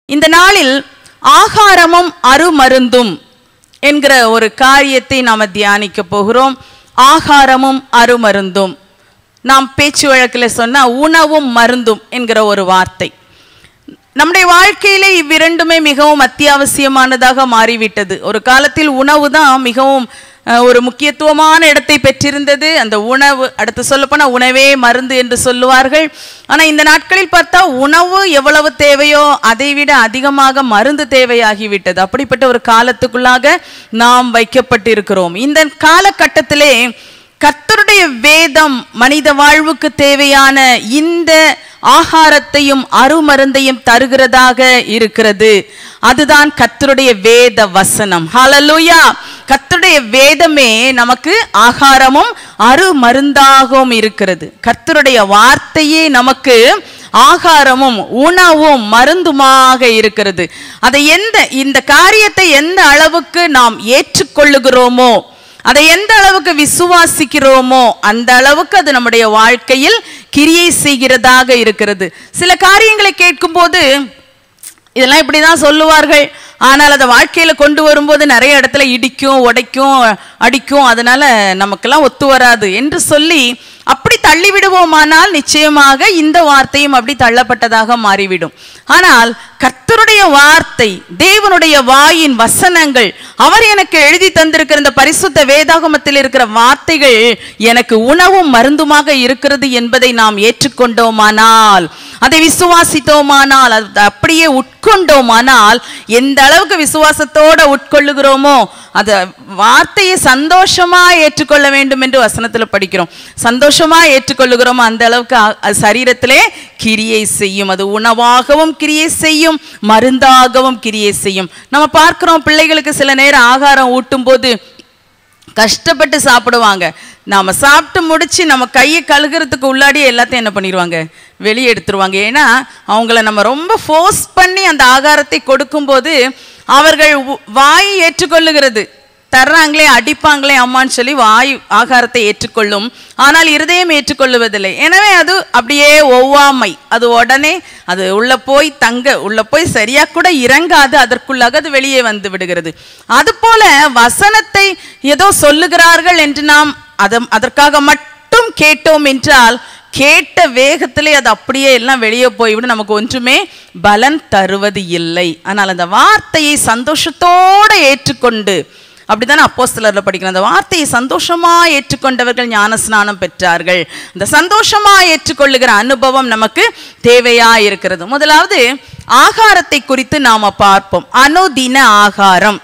இந்த நாளில் ஆகாரமும் அருமருந்தும் என்கிற ஒரு காரியத்தை நாம் தியானிக்க போகிறோம் ஆகாரமும் அருமருந்தும் நாம் பேச்சு வழக்கில் சொன்னா உணவும் மருந்தும் என்கிற ஒரு வார்த்தை நம்முடைய வாழ்க்கையிலே இவ்விரண்டுமே மிகவும் அத்தியாவசியமானதாக மாறிவிட்டது ஒரு காலத்தில் உணவு தான் மிகவும் அஹ், ஒரு முக்கியத்துவமான இடத்தை பெற்றிருந்தது அந்த உணவு அடுத்து சொல்லப்போனா உணவே மருந்து என்று சொல்லுவார்கள் ஆனா இந்த நாட்களில் பார்த்தா உணவு எவ்வளவு தேவையோ அதை விட அதிகமாக மருந்து தேவையாகிவிட்டது அப்படிப்பட்ட ஒரு காலத்துக்குள்ளாக நாம் வைக்கப்பட்டிருக்கிறோம் இந்த காலகட்டத்திலே கர்த்தருடைய வேதம் மனித வாழ்வுக்கு தேவையான இந்த ஆகாரத்தையும் அருமருந்தையும் தருகிறதாக இருக்கிறது அதுதான் கர்த்தருடைய வேத வசனம் ஹalleluya கர்த்தருடைய வேதமே நமக்கு ஆகாரமும் அருமருந்தாகவும் இருக்கிறது கர்த்தருடைய வார்த்தையே நமக்கு ஆகாரமும் உணவும் மருந்துமாக இருக்கிறது அதை எந்த இந்த காரியத்தை எந்த அளவுக்கு நாம் ஏற்றுக்கொள்ளுகிறோமோ அதை எந்த அளவுக்கு விசுவாசிக்கிறோமோ அந்த அளவுக்கு அது நம்முடைய வாழ்க்கையில் கிரியை செய்கிறதாக இருக்கிறது சில காரியங்களை கேட்கும்போது இதெல்லாம் இப்படி தான் சொல்லுவார்கள் ஆனால் அதை வாழ்க்கையில கொண்டு வரும்போது நிறைய இடத்துல இடிக்கும் உடைக்கும் அடிக்கும் அதனால நமக்கெல்லாம் ஒத்து வராது என்று சொல்லி அப்படி தள்ளி விடுவோமானால் நிச்சயமாக இந்த வார்த்தையும் அப்படி தள்ளப்பட்டதாக மாறிவிடும் ஆனால் கர்த்தருடைய வார்த்தை தேவனுடைய வாயின் வசனங்கள் அவர் எனக்கு எழுதி தந்திருக்கிற இந்த பரிசுத்த வேதாகமத்தில் இருக்கிற வார்த்தைகள் எனக்கு உணவும் மருந்துமாக இருக்கிறது என்பதை நாம் ஏற்றுக்கொண்டோமானால் அதை விசுவாசித்தோமானால் அது அப்படியே உட்கொண்டோமானால் எந்த அளவுக்கு விசுவாசத்தோட உட்கொள்ளுகிறோமோ அது வார்த்தையை சந்தோஷமா ஏற்றுக்கொள்ள வேண்டும் என்று வசனத்துல படிக்கிறோம் சந்தோஷமா ஏற்றுக்கொள்ளுகிறோமோ அந்த அளவுக்கு அ- அது சரீரத்திலே கிரியை செய்யும் அது உணவாகவும் கிரியை செய்யும் மருந்தாகவும் கிரியை செய்யும் நம்ம பார்க்கிறோம் பிள்ளைகளுக்கு சில நேரம் ஆகாரம் ஊட்டும் போது கஷ்டப்பட்டு சாப்பிடுவாங்க நாம சாப்பிட்டு முடிச்சு நம்ம கையை கழுகுறதுக்கு உள்ளாடியே எல்லாத்தையும் என்ன பண்ணிடுவாங்க வெளியே எடுத்துருவாங்க ஏன்னா அவங்கள நம்ம ரொம்ப ஃபோர்ஸ் பண்ணி அந்த ஆகாரத்தை கொடுக்கும்போது அவர்கள் உ- வாய் ஏற்றுக்கொள்ளுகிறது தர்றாங்களே அடிப்பாங்களே அம்மான்னு சொல்லி வாய் ஆகாரத்தை ஏற்றுக்கொள்ளும் ஆனால் இருதயம் ஏற்றுக்கொள்ளுவதில்லை எனவே அது அப்படியே ஒவ்வாமை அது உடனே அது உள்ள போய் தங்க உள்ள போய் சரியா கூட இறங்காது அதற்குள்ளாக அது வெளியே வந்து விடுகிறது அதுபோல வசனத்தை ஏதோ சொல்லுகிறார்கள் என்று நாம் அதம் அதற்காக மட்டும் கேட்டோம் என்றால் கேட்ட வேகத்திலே அது அப்படியே எல்லாம் வெளியே போய்விடும் நமக்கு ஒன்றுமே பலன் தருவது இல்லை ஆனால் அந்த வார்த்தையை சந்தோஷத்தோட ஏற்றுக்கொண்டு அப்படித்தானே அப்போஸ்தலர்ல படிக்கிறோம் அந்த வார்த்தையை சந்தோஷமா ஏற்றுக்கொண்டவர்கள் ஞான ஸ்நானம் பெற்றார்கள் அந்த சந்தோஷமா ஏற்றுக்கொள்ளுகிற அனுபவம் நமக்கு தேவையா இருக்கிறது முதலாவது ஆகாரத்தை குறித்து நாம பார்ப்போம் அனுதின ஆகாரம்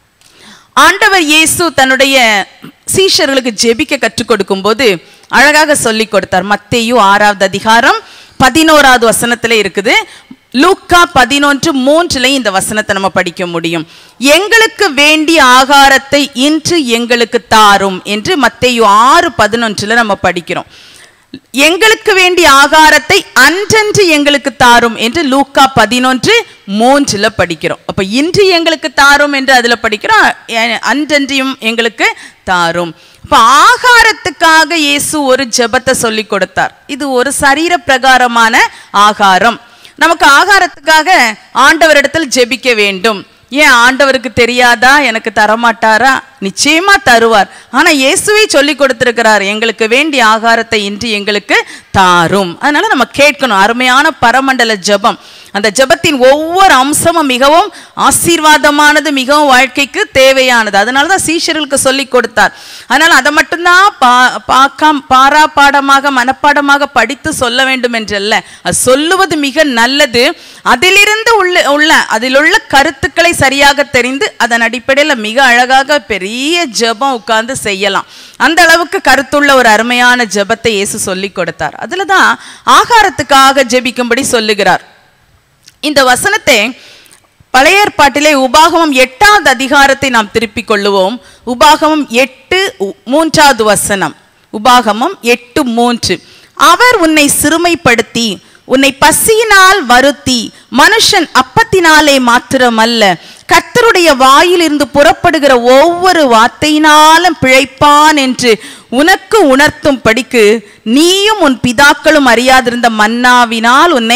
ஆண்டவர் இயேசு தன்னுடைய சீஷர்களுக்கு ஜெபிக்க கற்றுக் கொடுக்கும்போது அழகாக சொல்லி கொடுத்தார் மத்தேயு ஆறாவது அதிகாரம் பதினோராவது வசனத்துல இருக்குது லூக்கா பதினொன்று மூன்றுல இந்த வசனத்தை நம்ம படிக்க முடியும் எங்களுக்கு வேண்டிய ஆகாரத்தை இன்று எங்களுக்கு தாரும் என்று மத்தேயு ஆறு பதினொன்றுல நம்ம படிக்கிறோம் எங்களுக்கு வேண்டிய ஆகாரத்தை அன்றன்று எங்களுக்கு தாரும் என்று லூக்கா பதினொன்று மூன்றுல படிக்கிறோம் அப்ப இன்று எங்களுக்கு தாரும் என்று அதுல படிக்கிறோம் எ- அன்றன்றியும் எங்களுக்கு தாரும் இப்ப ஆகாரத்துக்காக இயேசு ஒரு ஜெபத்தை சொல்லி கொடுத்தார் இது ஒரு சரீர பிரகாரமான ஆகாரம் நமக்கு ஆகாரத்துக்காக ஆண்டவரிடத்தில் ஜெபிக்க வேண்டும் ஏன் ஆண்டவருக்கு தெரியாதா எனக்கு தரமாட்டாரா நிச்சயமா தருவார் ஆனா இயேசுவே சொல்லி கொடுத்திருக்கிறார் எங்களுக்கு வேண்டிய ஆகாரத்தை இன்று எங்களுக்கு தாரும் அதனால நம்ம கேட்கணும் அருமையான பரமண்டல ஜெபம் அந்த ஜெபத்தின் ஒவ்வொரு அம்சமும் மிகவும் ஆசீர்வாதமானது மிகவும் வாழ்க்கைக்கு தேவையானது அதனால தான் சீஷர்களுக்கு சொல்லி கொடுத்தார் அதனால அதை மட்டும்தான் பா பார்க்காம பாரா பாடமாக மனப்பாடமாக படித்து சொல்ல வேண்டும் என்றல்ல அது சொல்லுவது மிக நல்லது அதிலிருந்து உள்ள உள்ள அதில் உள்ள கருத்துக்களை சரியாக தெரிந்து அதன் அடிப்படையில் மிக அழகாக பெரிய ஜெபம் உட்கார்ந்து செய்யலாம் அந்த அளவுக்கு கருத்துள்ள ஒரு அருமையான ஜெபத்தை இயேசு சொல்லி கொடுத்தார் அதுல தான் ஆகாரத்துக்காக ஜெபிக்கும்படி சொல்லுகிறார் இந்த வசனத்தை பழைய ஏற்பாட்டிலே உபாகமம் எட்டாவது அதிகாரத்தை நாம் திருப்பிக் கொள்ளுவோம் உபாகமம் எட்டு உ- மூன்றாவது வசனம் உபாகமம் எட்டு மூன்று அவர் உன்னை சிறுமைப்படுத்தி உன்னை பசியினால் வருத்தி மனுஷன் அப்பத்தினாலே மாத்திரமல்ல கர்த்தருடைய வாயிலிருந்து புறப்படுகிற ஒவ்வொரு வார்த்தையினாலும் பிழைப்பான் என்று உனக்கு உணர்த்தும் படிக்கு நீயும் உன் பிதாக்களும் அறியாதிருந்த மன்னாவினால் உன்னை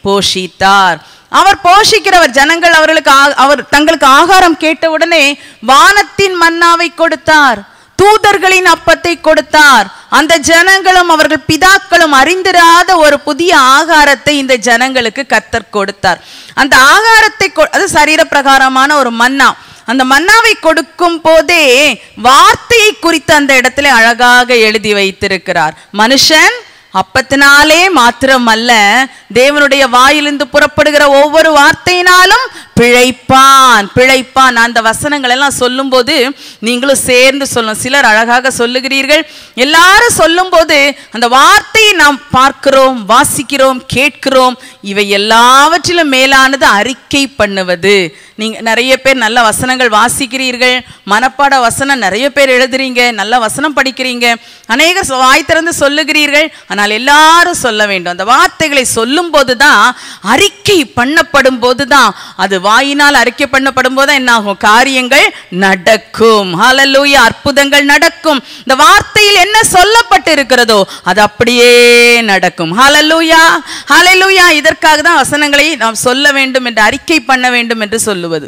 போஷித்தார் அவர் போஷிக்கிறவர் ஜனங்கள் அவர்களுக்கு ஆ- அவர் தங்களுக்கு ஆகாரம் கேட்ட உடனே வானத்தின் மன்னாவை கொடுத்தார் தூதர்களின் அப்பத்தை கொடுத்தார் அந்த ஜனங்களும் அவர்கள் பிதாக்களும் அறிந்திராத ஒரு புதிய ஆகாரத்தை இந்த ஜனங்களுக்கு கத்தர் கொடுத்தார் அந்த ஆகாரத்தை கொ- அது சரீர பிரகாரமான ஒரு மன்னா அந்த மன்னாவை கொடுக்கும் போதே வார்த்தையை குறித்து அந்த இடத்துல அழகாக எழுதி வைத்திருக்கிறார் மனுஷன் அப்பத்தினாலே மாத்திரமல்ல தேவனுடைய வாயிலிருந்து புறப்படுகிற ஒவ்வொரு வார்த்தையினாலும் பிழைப்பான் பிழைப்பான் அந்த வசனங்கள் எல்லாம் சொல்லும்போது நீங்களும் சேர்ந்து சொல்லணும் சிலர் அழகாக சொல்லுகிறீர்கள் எல்லாரும் சொல்லும்போது அந்த வார்த்தையை நாம் பார்க்கிறோம் வாசிக்கிறோம் கேட்கிறோம் இவை எல்லாவற்றிலும் மேலானது அறிக்கை பண்ணுவது நீங்க நிறைய பேர் நல்ல வசனங்கள் வாசிக்கிறீர்கள் மனப்பாட வசனம் நிறைய பேர் எழுதுறீங்க நல்ல வசனம் படிக்கிறீங்க அநேகர் சொ- வாய் திறந்து சொல்லுகிறீர்கள் ஆனால் எல்லாரும் சொல்ல வேண்டும் அந்த வார்த்தைகளை சொல்லும் போதுதான் அறிக்கை பண்ணப்படும் போதுதான் அது வாயினால் அறிக்கை பண்ணப்படும் போது என்ன ஆகும் காரியங்கள் நடக்கும் ஹalleluya அற்புதங்கள் நடக்கும் இந்த வார்த்தையில் என்ன சொல்லப்பட்டு இருக்கிறதோ அது அப்படியே நடக்கும் ஹalleluya ஹalleluya இதற்காக தான் வசனங்களை நாம் சொல்ல வேண்டும் என்று அறிக்கை பண்ண வேண்டும் என்று சொல்லுவது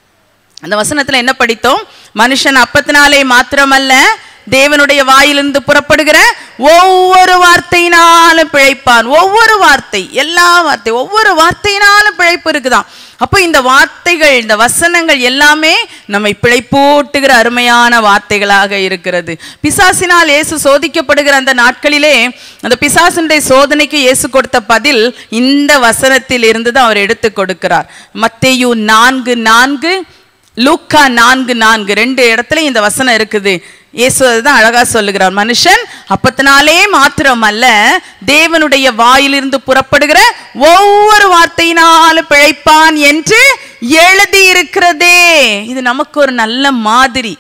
அந்த வசனத்துல என்ன படித்தோம் மனுஷன் அப்பத்தினாலே மாத்திரமல்ல தேவனுடைய வாயிலிருந்து புறப்படுகிற ஒவ்வொரு வார்த்தையினாலும் பிழைப்பான் ஒவ்வொரு வார்த்தை எல்லா வார்த்தை ஒவ்வொரு வார்த்தையினாலும் பிழைப்பு இருக்குதாம் அப்போ இந்த வார்த்தைகள் இந்த வசனங்கள் எல்லாமே நம்மை பிழைப்பூட்டுகிற அருமையான வார்த்தைகளாக இருக்கிறது பிசாசினால் இயேசு சோதிக்கப்படுகிற அந்த நாட்களிலே அந்த பிசாசினுடைய சோதனைக்கு இயேசு கொடுத்த பதில் இந்த வசனத்தில் இருந்து தான் அவர் எடுத்து கொடுக்கிறார் மத்தேயு நான்கு நான்கு லூக்கா நான்கு நான்கு ரெண்டு இடத்துல இந்த வசனம் இருக்குது இயேசு அதுதான் அழகா சொல்லுகிறார் மனுஷன் அப்பத்தினாலே மாத்திரமல்ல தேவனுடைய வாயிலிருந்து புறப்படுகிற ஒவ்வொரு வார்த்தையினாலும் பிழைப்பான் என்று எழுதி இருக்கிறதே இது நமக்கு ஒரு நல்ல மாதிரி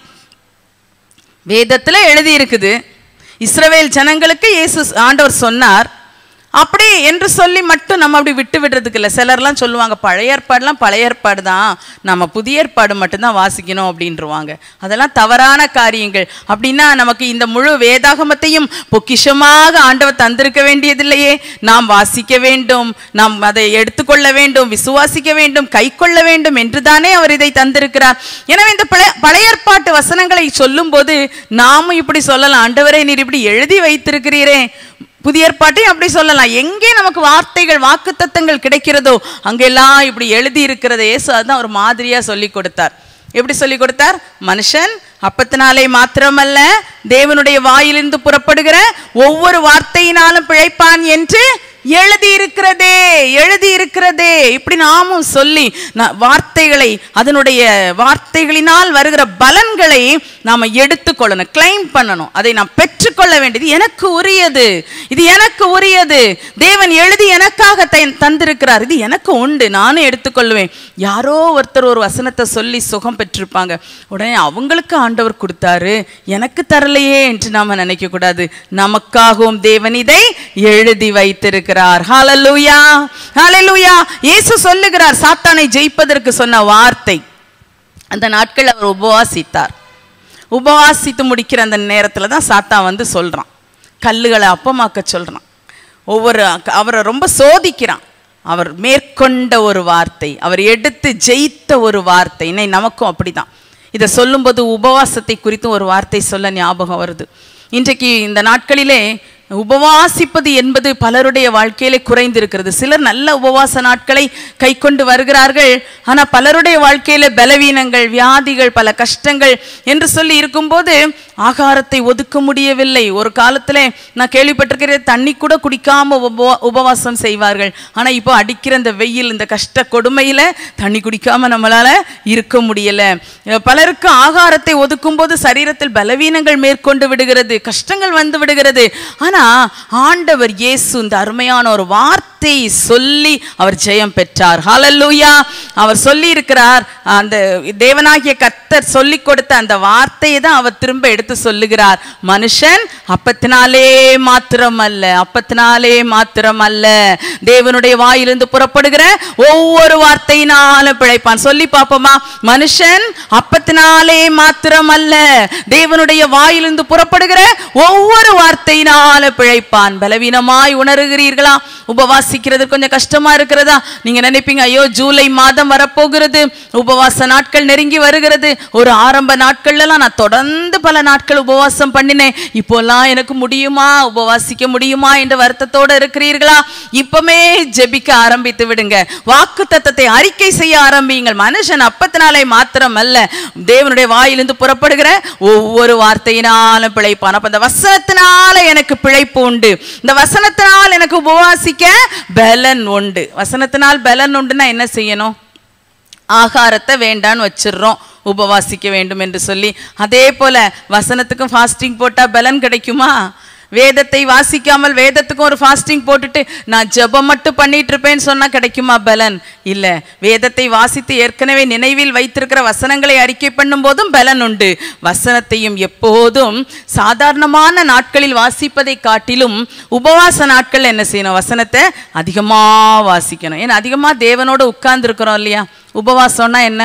வேதத்துல எழுதி இருக்குது இஸ்ரவேல் ஜனங்களுக்கு இயேசு ஆண்டவர் சொன்னார் அப்படி என்று சொல்லி மட்டும் நம்ம அப்படி விட்டு விடுறதுக்கு இல்லை சிலர்லாம் சொல்லுவாங்க பழைய ஏற்பாடுலாம் பழைய ஏற்பாடு தான் நம்ம புதிய ஏற்பாடு மட்டும்தான் வாசிக்கணும் அப்படின்றவாங்க அதெல்லாம் தவறான காரியங்கள் அப்படின்னா நமக்கு இந்த முழு வேதாகமத்தையும் பொக்கிஷமாக ஆண்டவர் தந்திருக்க வேண்டியதில்லையே நாம் வாசிக்க வேண்டும் நாம் அதை எடுத்துக்கொள்ள வேண்டும் விசுவாசிக்க வேண்டும் கை கொள்ள வேண்டும் என்றுதானே அவர் இதை தந்திருக்கிறார் எனவே இந்த பழைய பழைய ஏற்பாட்டு வசனங்களை சொல்லும்போது நாமும் இப்படி சொல்லலாம் ஆண்டவரே நீர் இப்படி எழுதி வைத்திருக்கிறீரே புதிய ஏற்பாட்டையும் அப்படி சொல்லலாம் எங்கே நமக்கு வார்த்தைகள் வாக்குத்தத்தங்கள் கிடைக்கிறதோ அங்கெல்லாம் இப்படி எழுதி இருக்கிறத இயேசு அதான் ஒரு மாதிரியா சொல்லி கொடுத்தார் எப்படி சொல்லி கொடுத்தார் மனுஷன் அப்பத்தினாலே மாத்திரமல்ல தேவனுடைய வாயிலிருந்து புறப்படுகிற ஒவ்வொரு வார்த்தையினாலும் பிழைப்பான் என்று எழுதி இருக்கிறதே எழுதி இருக்கிறதே இப்படி நாமும் சொல்லி நா- வார்த்தைகளை அதனுடைய வார்த்தைகளினால் வருகிற பலன்களை நாம எடுத்துக்கொள்ளணும் கிளைம் பண்ணணும் அதை நாம் பெற்றுக்கொள்ள வேண்டியது எனக்கு உரியது இது எனக்கு உரியது தேவன் எழுதி எனக்காக த- தந்திருக்கிறார் இது எனக்கு உண்டு நானும் எடுத்துக்கொள்வேன் யாரோ ஒருத்தர் ஒரு வசனத்தை சொல்லி சுகம் பெற்றிருப்பாங்க உடனே அவங்களுக்கு ஆண்டவர் கொடுத்தாரு எனக்கு தரலையே என்று நாம நினைக்க கூடாது நமக்காகவும் தேவன் இதை எழுதி வைத்திருக்கிறார் ஹalleluya ஹalleluya இயேசு சொல்லுகிறார் சாத்தானை ஜெயிப்பதற்கு சொன்ன வார்த்தை அந்த நாட்கள் அவர் உபவாசித்தார் உபவாசித்து முடிக்கிற அந்த நேரத்தில் தான் சாத்தான் வந்து சொல்கிறான் கல்லுகளை அப்பமாக்க சொல்கிறான் ஒவ்வொரு அவரை ரொம்ப சோதிக்கிறான் அவர் மேற்கொண்ட ஒரு வார்த்தை அவர் எடுத்து ஜெயித்த ஒரு வார்த்தை இன்னை நமக்கும் அப்படிதான் இதை சொல்லும்போது உபவாசத்தை குறித்து ஒரு வார்த்தை சொல்ல ஞாபகம் வருது இன்றைக்கு இந்த நாட்களிலே உபவாசிப்பது என்பது பலருடைய வாழ்க்கையிலே குறைந்திருக்கிறது சிலர் நல்ல உபவாச நாட்களை கை கொண்டு வருகிறார்கள் ஆனா பலருடைய வாழ்க்கையில பலவீனங்கள் வியாதிகள் பல கஷ்டங்கள் என்று சொல்லி இருக்கும்போது ஆகாரத்தை ஒதுக்க முடியவில்லை ஒரு காலத்துல நான் கேள்விப்பட்டிருக்கிறேன் தண்ணி கூட குடிக்காம உபவா உபவாசம் செய்வார்கள் ஆனா இப்போ அடிக்கிற இந்த வெயில் இந்த கஷ்ட கொடுமையில தண்ணி குடிக்காம நம்மளால இருக்க முடியல அஹ் பலருக்கு ஆகாரத்தை ஒதுக்கும் போது சரீரத்தில் பலவீனங்கள் மேற்கொண்டு விடுகிறது கஷ்டங்கள் வந்து விடுகிறது ஆனா ஆண்டவர் இயேசு இந்த அருமையான ஒரு வார்த்தை சொல்லி அவர் ஜெயம் பெற்றார் ஹalleluya அவர் சொல்லி இருக்கிறார் அந்த தேவனாகிய கர்த்தர் சொல்லி கொடுத்த அந்த வார்த்தையை தான் அவர் திரும்ப எடுத்து சொல்லுகிறார் மனுஷன் அப்பத்தினாலே மாத்திரமல்ல அப்பத்தினாலே மாத்திரமல்ல தேவனுடைய வாயிலிருந்து புறப்படுகிற ஒவ்வொரு வார்த்தையினாலும் பிழைப்பான் சொல்லி பார்ப்போமா மனுஷன் அப்பத்தினாலே மாத்திரமல்ல தேவனுடைய வாயிலிருந்து புறப்படுகிற ஒவ்வொரு வார்த்தையினாலும் பிழைப்பான் பலவீனமாய் உணர்கிறீர்களா உபவாச உபவாசிக்கிறது கொஞ்சம் கஷ்டமா இருக்கிறதா நீங்க நினைப்பீங்க ஐயோ ஜூலை மாதம் வரப்போகிறது உபவாச நாட்கள் நெருங்கி வருகிறது ஒரு ஆரம்ப நாட்கள்லாம் நான் தொடர்ந்து பல நாட்கள் உபவாசம் பண்ணினேன் இப்போல்லாம் எனக்கு முடியுமா உபவாசிக்க முடியுமா என்ற வருத்தத்தோட இருக்கிறீர்களா இப்பமே ஜெபிக்க ஆரம்பித்து விடுங்க வாக்கு தத்தத்தை அறிக்கை செய்ய ஆரம்பியுங்கள் மனுஷன் அப்பத்தினாலே மாத்திரம் அல்ல தேவனுடைய வாயிலிருந்து புறப்படுகிற ஒவ்வொரு வார்த்தையினாலும் பிழைப்பான் அப்ப இந்த வசனத்தினால எனக்கு பிழைப்பு உண்டு இந்த வசனத்தினால் எனக்கு உபவாசிக்க பலன் உண்டு வசனத்தினால் பலன் உண்டுன்னா என்ன செய்யணும் ஆகாரத்தை வேண்டான்னு வச்சிடுறோம் உபவாசிக்க வேண்டும் என்று சொல்லி அதே போல வசனத்துக்கும் ஃபாஸ்டிங் போட்டா பலன் கிடைக்குமா வேதத்தை வாசிக்காமல் வேதத்துக்கும் ஒரு ஃபாஸ்டிங் போட்டுட்டு நான் ஜெபம் மட்டும் பண்ணிட்டு இருப்பேன்னு சொன்னா கிடைக்குமா பலன் இல்ல வேதத்தை வாசித்து ஏற்கனவே நினைவில் வைத்திருக்கிற வசனங்களை அறிக்கை பண்ணும் போதும் பலன் உண்டு வசனத்தையும் எப்போதும் சாதாரணமான நாட்களில் வாசிப்பதை காட்டிலும் உபவாச நாட்கள் என்ன செய்யணும் வசனத்தை அதிகமா வாசிக்கணும் ஏன்னா அதிகமா தேவனோட உட்கார்ந்து இருக்கிறோம் இல்லையா உபவாசம்னா என்ன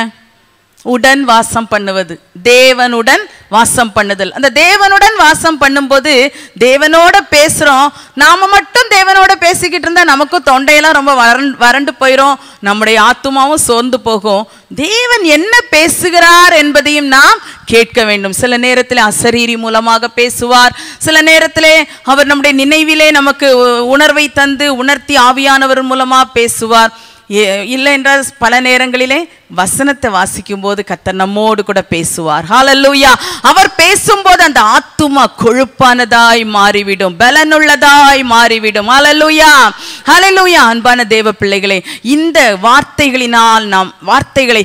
உடன் வாசம் பண்ணுவது தேவனுடன் வாசம் பண்ணுதல் அந்த தேவனுடன் வாசம் பண்ணும்போது தேவனோட பேசுறோம் நாம மட்டும் தேவனோட பேசிக்கிட்டு இருந்தா நமக்கும் தொண்டையெல்லாம் ரொம்ப வறண்டு வறண்டு போயிடும் நம்முடைய ஆத்துமாவும் சோர்ந்து போகும் தேவன் என்ன பேசுகிறார் என்பதையும் நாம் கேட்க வேண்டும் சில நேரத்தில் அசரீரி மூலமாக பேசுவார் சில நேரத்திலே அவர் நம்முடைய நினைவிலே நமக்கு உணர்வை தந்து உணர்த்தி ஆவியானவர் மூலமா பேசுவார் ஏ- இல்லை என்றால் பல நேரங்களிலே வசனத்தை வாசிக்கும் போது கர்த்தர் நம்மோடு கூட பேசுவார் ஹalleluya அவர் பேசும்போது அந்த ஆத்துமா கொழுப்பானதாய் மாறிவிடும் பலனுள்ளதாய் மாறிவிடும் ஹalleluya ஹalleluya அன்பான தேவ பிள்ளைகளே இந்த வார்த்தைகளினால் நாம் வார்த்தைகளை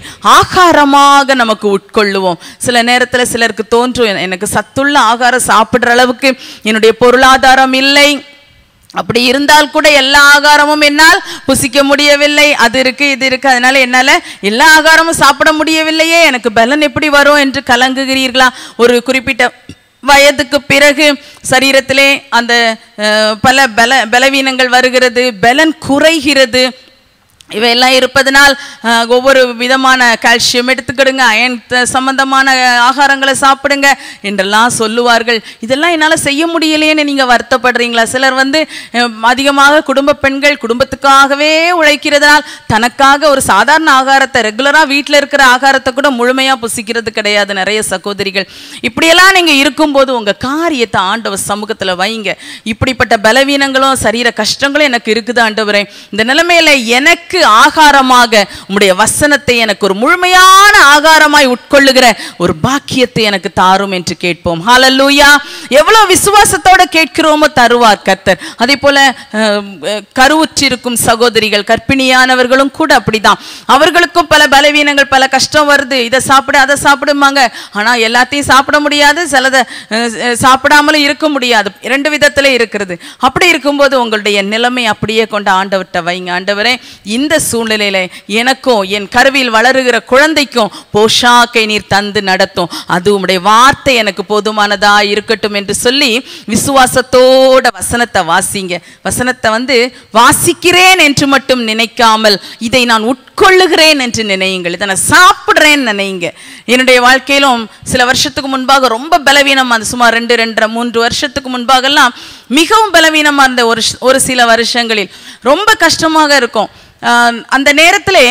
ஆகாரமாக நமக்கு உட்கொள்ளுவோம் சில நேரத்துல சிலருக்கு தோன்றும் எனக்கு சத்துள்ள ஆகாரம் சாப்பிடுற அளவுக்கு என்னுடைய பொருளாதாரம் இல்லை அப்படி இருந்தால் கூட எல்லா ஆகாரமும் என்னால் புசிக்க முடியவில்லை அது இருக்கு இது இருக்கு அதனால என்னால எல்லா ஆகாரமும் சாப்பிட முடியவில்லையே எனக்கு பலன் எப்படி வரும் என்று கலங்குகிறீர்களா ஒரு குறிப்பிட்ட வயதுக்கு பிறகு சரீரத்திலே அந்த அஹ், பல பல பலவீனங்கள் வருகிறது பலன் குறைகிறது இவையெல்லாம் இருப்பதனால் அஹ், ஒவ்வொரு விதமான கால்சியம் எடுத்துக்கிடுங்க அயன் த- சம்பந்தமான ஆகாரங்களை சாப்பிடுங்க என்றெல்லாம் சொல்லுவார்கள் இதெல்லாம் என்னால் செய்ய முடியலையேன்னு நீங்கள் வருத்தப்படுறீங்களா சிலர் வந்து அஹ், அதிகமாக குடும்ப பெண்கள் குடும்பத்துக்காகவே உழைக்கிறதுனால் தனக்காக ஒரு சாதாரண ஆகாரத்தை ரெகுலராக வீட்டில் இருக்கிற ஆகாரத்தை கூட முழுமையாக புசிக்கிறது கிடையாது நிறைய சகோதரிகள் இப்படியெல்லாம் நீங்கள் இருக்கும்போது உங்கள் காரியத்தை ஆண்டவர் சமூகத்தில் வைங்க இப்படிப்பட்ட பலவீனங்களும் சரீர கஷ்டங்களும் எனக்கு இருக்குது ஆண்டவரே இந்த நிலைமையில எனக்கு ஆகாரமாக உம்முடைய வசனத்தை எனக்கு ஒரு முழுமையான ஆகாரமாய் உட்கொள்ளுகிற ஒரு பாக்கியத்தை எனக்கு தாரும் என்று கேட்போம் ஹalleluya எவ்வளவு விசுவாசத்தோட கேட்கிறோமோ தருவார் கர்த்தர் அதே போல அஹ், அஹ், கருவுற்றிருக்கும் சகோதரிகள் கர்ப்பிணியானவர்களும் கூட அப்படிதான் அவர்களுக்கும் பல பலவீனங்கள் பல கஷ்டம் வருது இதை சாப்பிடு அதை சாப்பிடுமாங்க ஆனா எல்லாத்தையும் சாப்பிட முடியாது சிலதை அஹ், அஹ், சாப்பிடாமலும் இருக்க முடியாது இரண்டு விதத்துல இருக்கிறது அப்படி இருக்கும்போது உங்களுடைய நிலைமை அப்படியே கொண்டு ஆண்டவர்கிட்ட வைங்க ஆண்டவரே இந்த சூழ்நிலையில எனக்கும் என் கருவில் வளருகிற குழந்தைக்கும் போஷாக்கை நீர் தந்து நடத்தும் அது உம்முடைய வார்த்தை எனக்கு போதுமானதா இருக்கட்டும் என்று சொல்லி விசுவாசத்தோட வசனத்தை வாசிங்க வசனத்தை வந்து வாசிக்கிறேன் என்று மட்டும் நினைக்காமல் இதை நான் உட்கொள்ளுகிறேன் என்று நினையுங்கள் இதை நான் சாப்பிடுறேன்னு நினைங்க என்னுடைய வாழ்க்கையிலும் சில வருஷத்துக்கு முன்பாக ரொம்ப பலவீனமா இருந்த சுமார் ரெண்டு ரெண்டரை மூன்று வருஷத்துக்கு முன்பாகலாம் மிகவும் பலவீனமா இருந்த ஒரு ஷ்- ஒரு சில வருஷங்களில் ரொம்ப கஷ்டமாக இருக்கும் ஆஹ் அந்த நேரத்திலே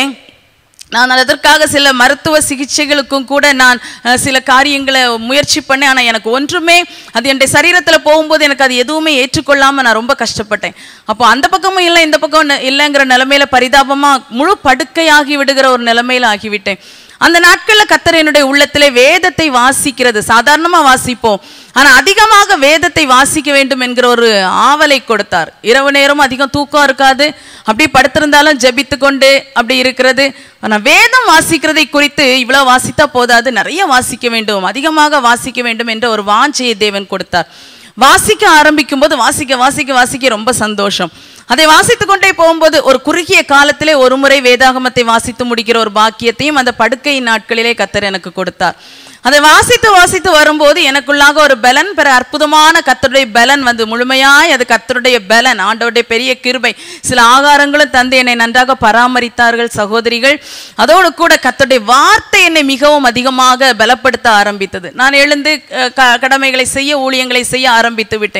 நான் அதற்காக சில மருத்துவ சிகிச்சைகளுக்கும் கூட நான் அஹ், சில காரியங்களை முயற்சி பண்ணேன் ஆனால் எனக்கு ஒன்றுமே அது என்னுடைய சரீரத்தில் போகும்போது எனக்கு அது எதுவுமே ஏற்றுக்கொள்ளாமல் நான் ரொம்ப கஷ்டப்பட்டேன் அப்போ அந்த பக்கமும் இல்லை இந்த பக்கம் ந- இல்லைங்கிற நிலைமையில பரிதாபமாக முழு படுக்கையாகி விடுகிற ஒரு நிலைமையில ஆகிவிட்டேன் அந்த நாட்களில் கத்தர் என்னுடைய உள்ளத்திலே வேதத்தை வாசிக்கிறது சாதாரணமாக வாசிப்போம் ஆனால் அதிகமாக வேதத்தை வாசிக்க வேண்டும் என்கிற ஒரு ஆவலை கொடுத்தார் இரவு நேரம் அதிகம் தூக்கம் இருக்காது அப்படி படுத்திருந்தாலும் ஜெபித்து கொண்டு அப்படி இருக்கிறது ஆனால் வேதம் வாசிக்கிறதை குறித்து இவ்வளோ வாசித்தா போதாது நிறைய வாசிக்க வேண்டும் அதிகமாக வாசிக்க வேண்டும் என்ற ஒரு வாஞ்சையை தேவன் கொடுத்தார் வாசிக்க ஆரம்பிக்கும் போது வாசிக்க வாசிக்க வாசிக்க ரொம்ப சந்தோஷம் அதை வாசித்து கொண்டே போகும்போது ஒரு குறுகிய காலத்திலே ஒரு முறை வேதாகமத்தை வாசித்து முடிக்கிற ஒரு பாக்கியத்தையும் அந்த படுக்கை நாட்களிலே கத்தர் எனக்கு கொடுத்தார் அதை வாசித்து வாசித்து வரும்போது எனக்குள்ளாக ஒரு பலன் பெற அற்புதமான கத்தருடைய பலன் வந்து முழுமையாய் அது கத்தருடைய பலன் ஆண்டவருடைய பெரிய கிருபை சில ஆகாரங்களும் தந்து என்னை நன்றாக பராமரித்தார்கள் சகோதரிகள் அதோடு கூட கத்தருடைய வார்த்தை என்னை மிகவும் அதிகமாக பலப்படுத்த ஆரம்பித்தது நான் எழுந்து அஹ், க- கடமைகளை செய்ய ஊழியங்களை செய்ய ஆரம்பித்து விட்டேன்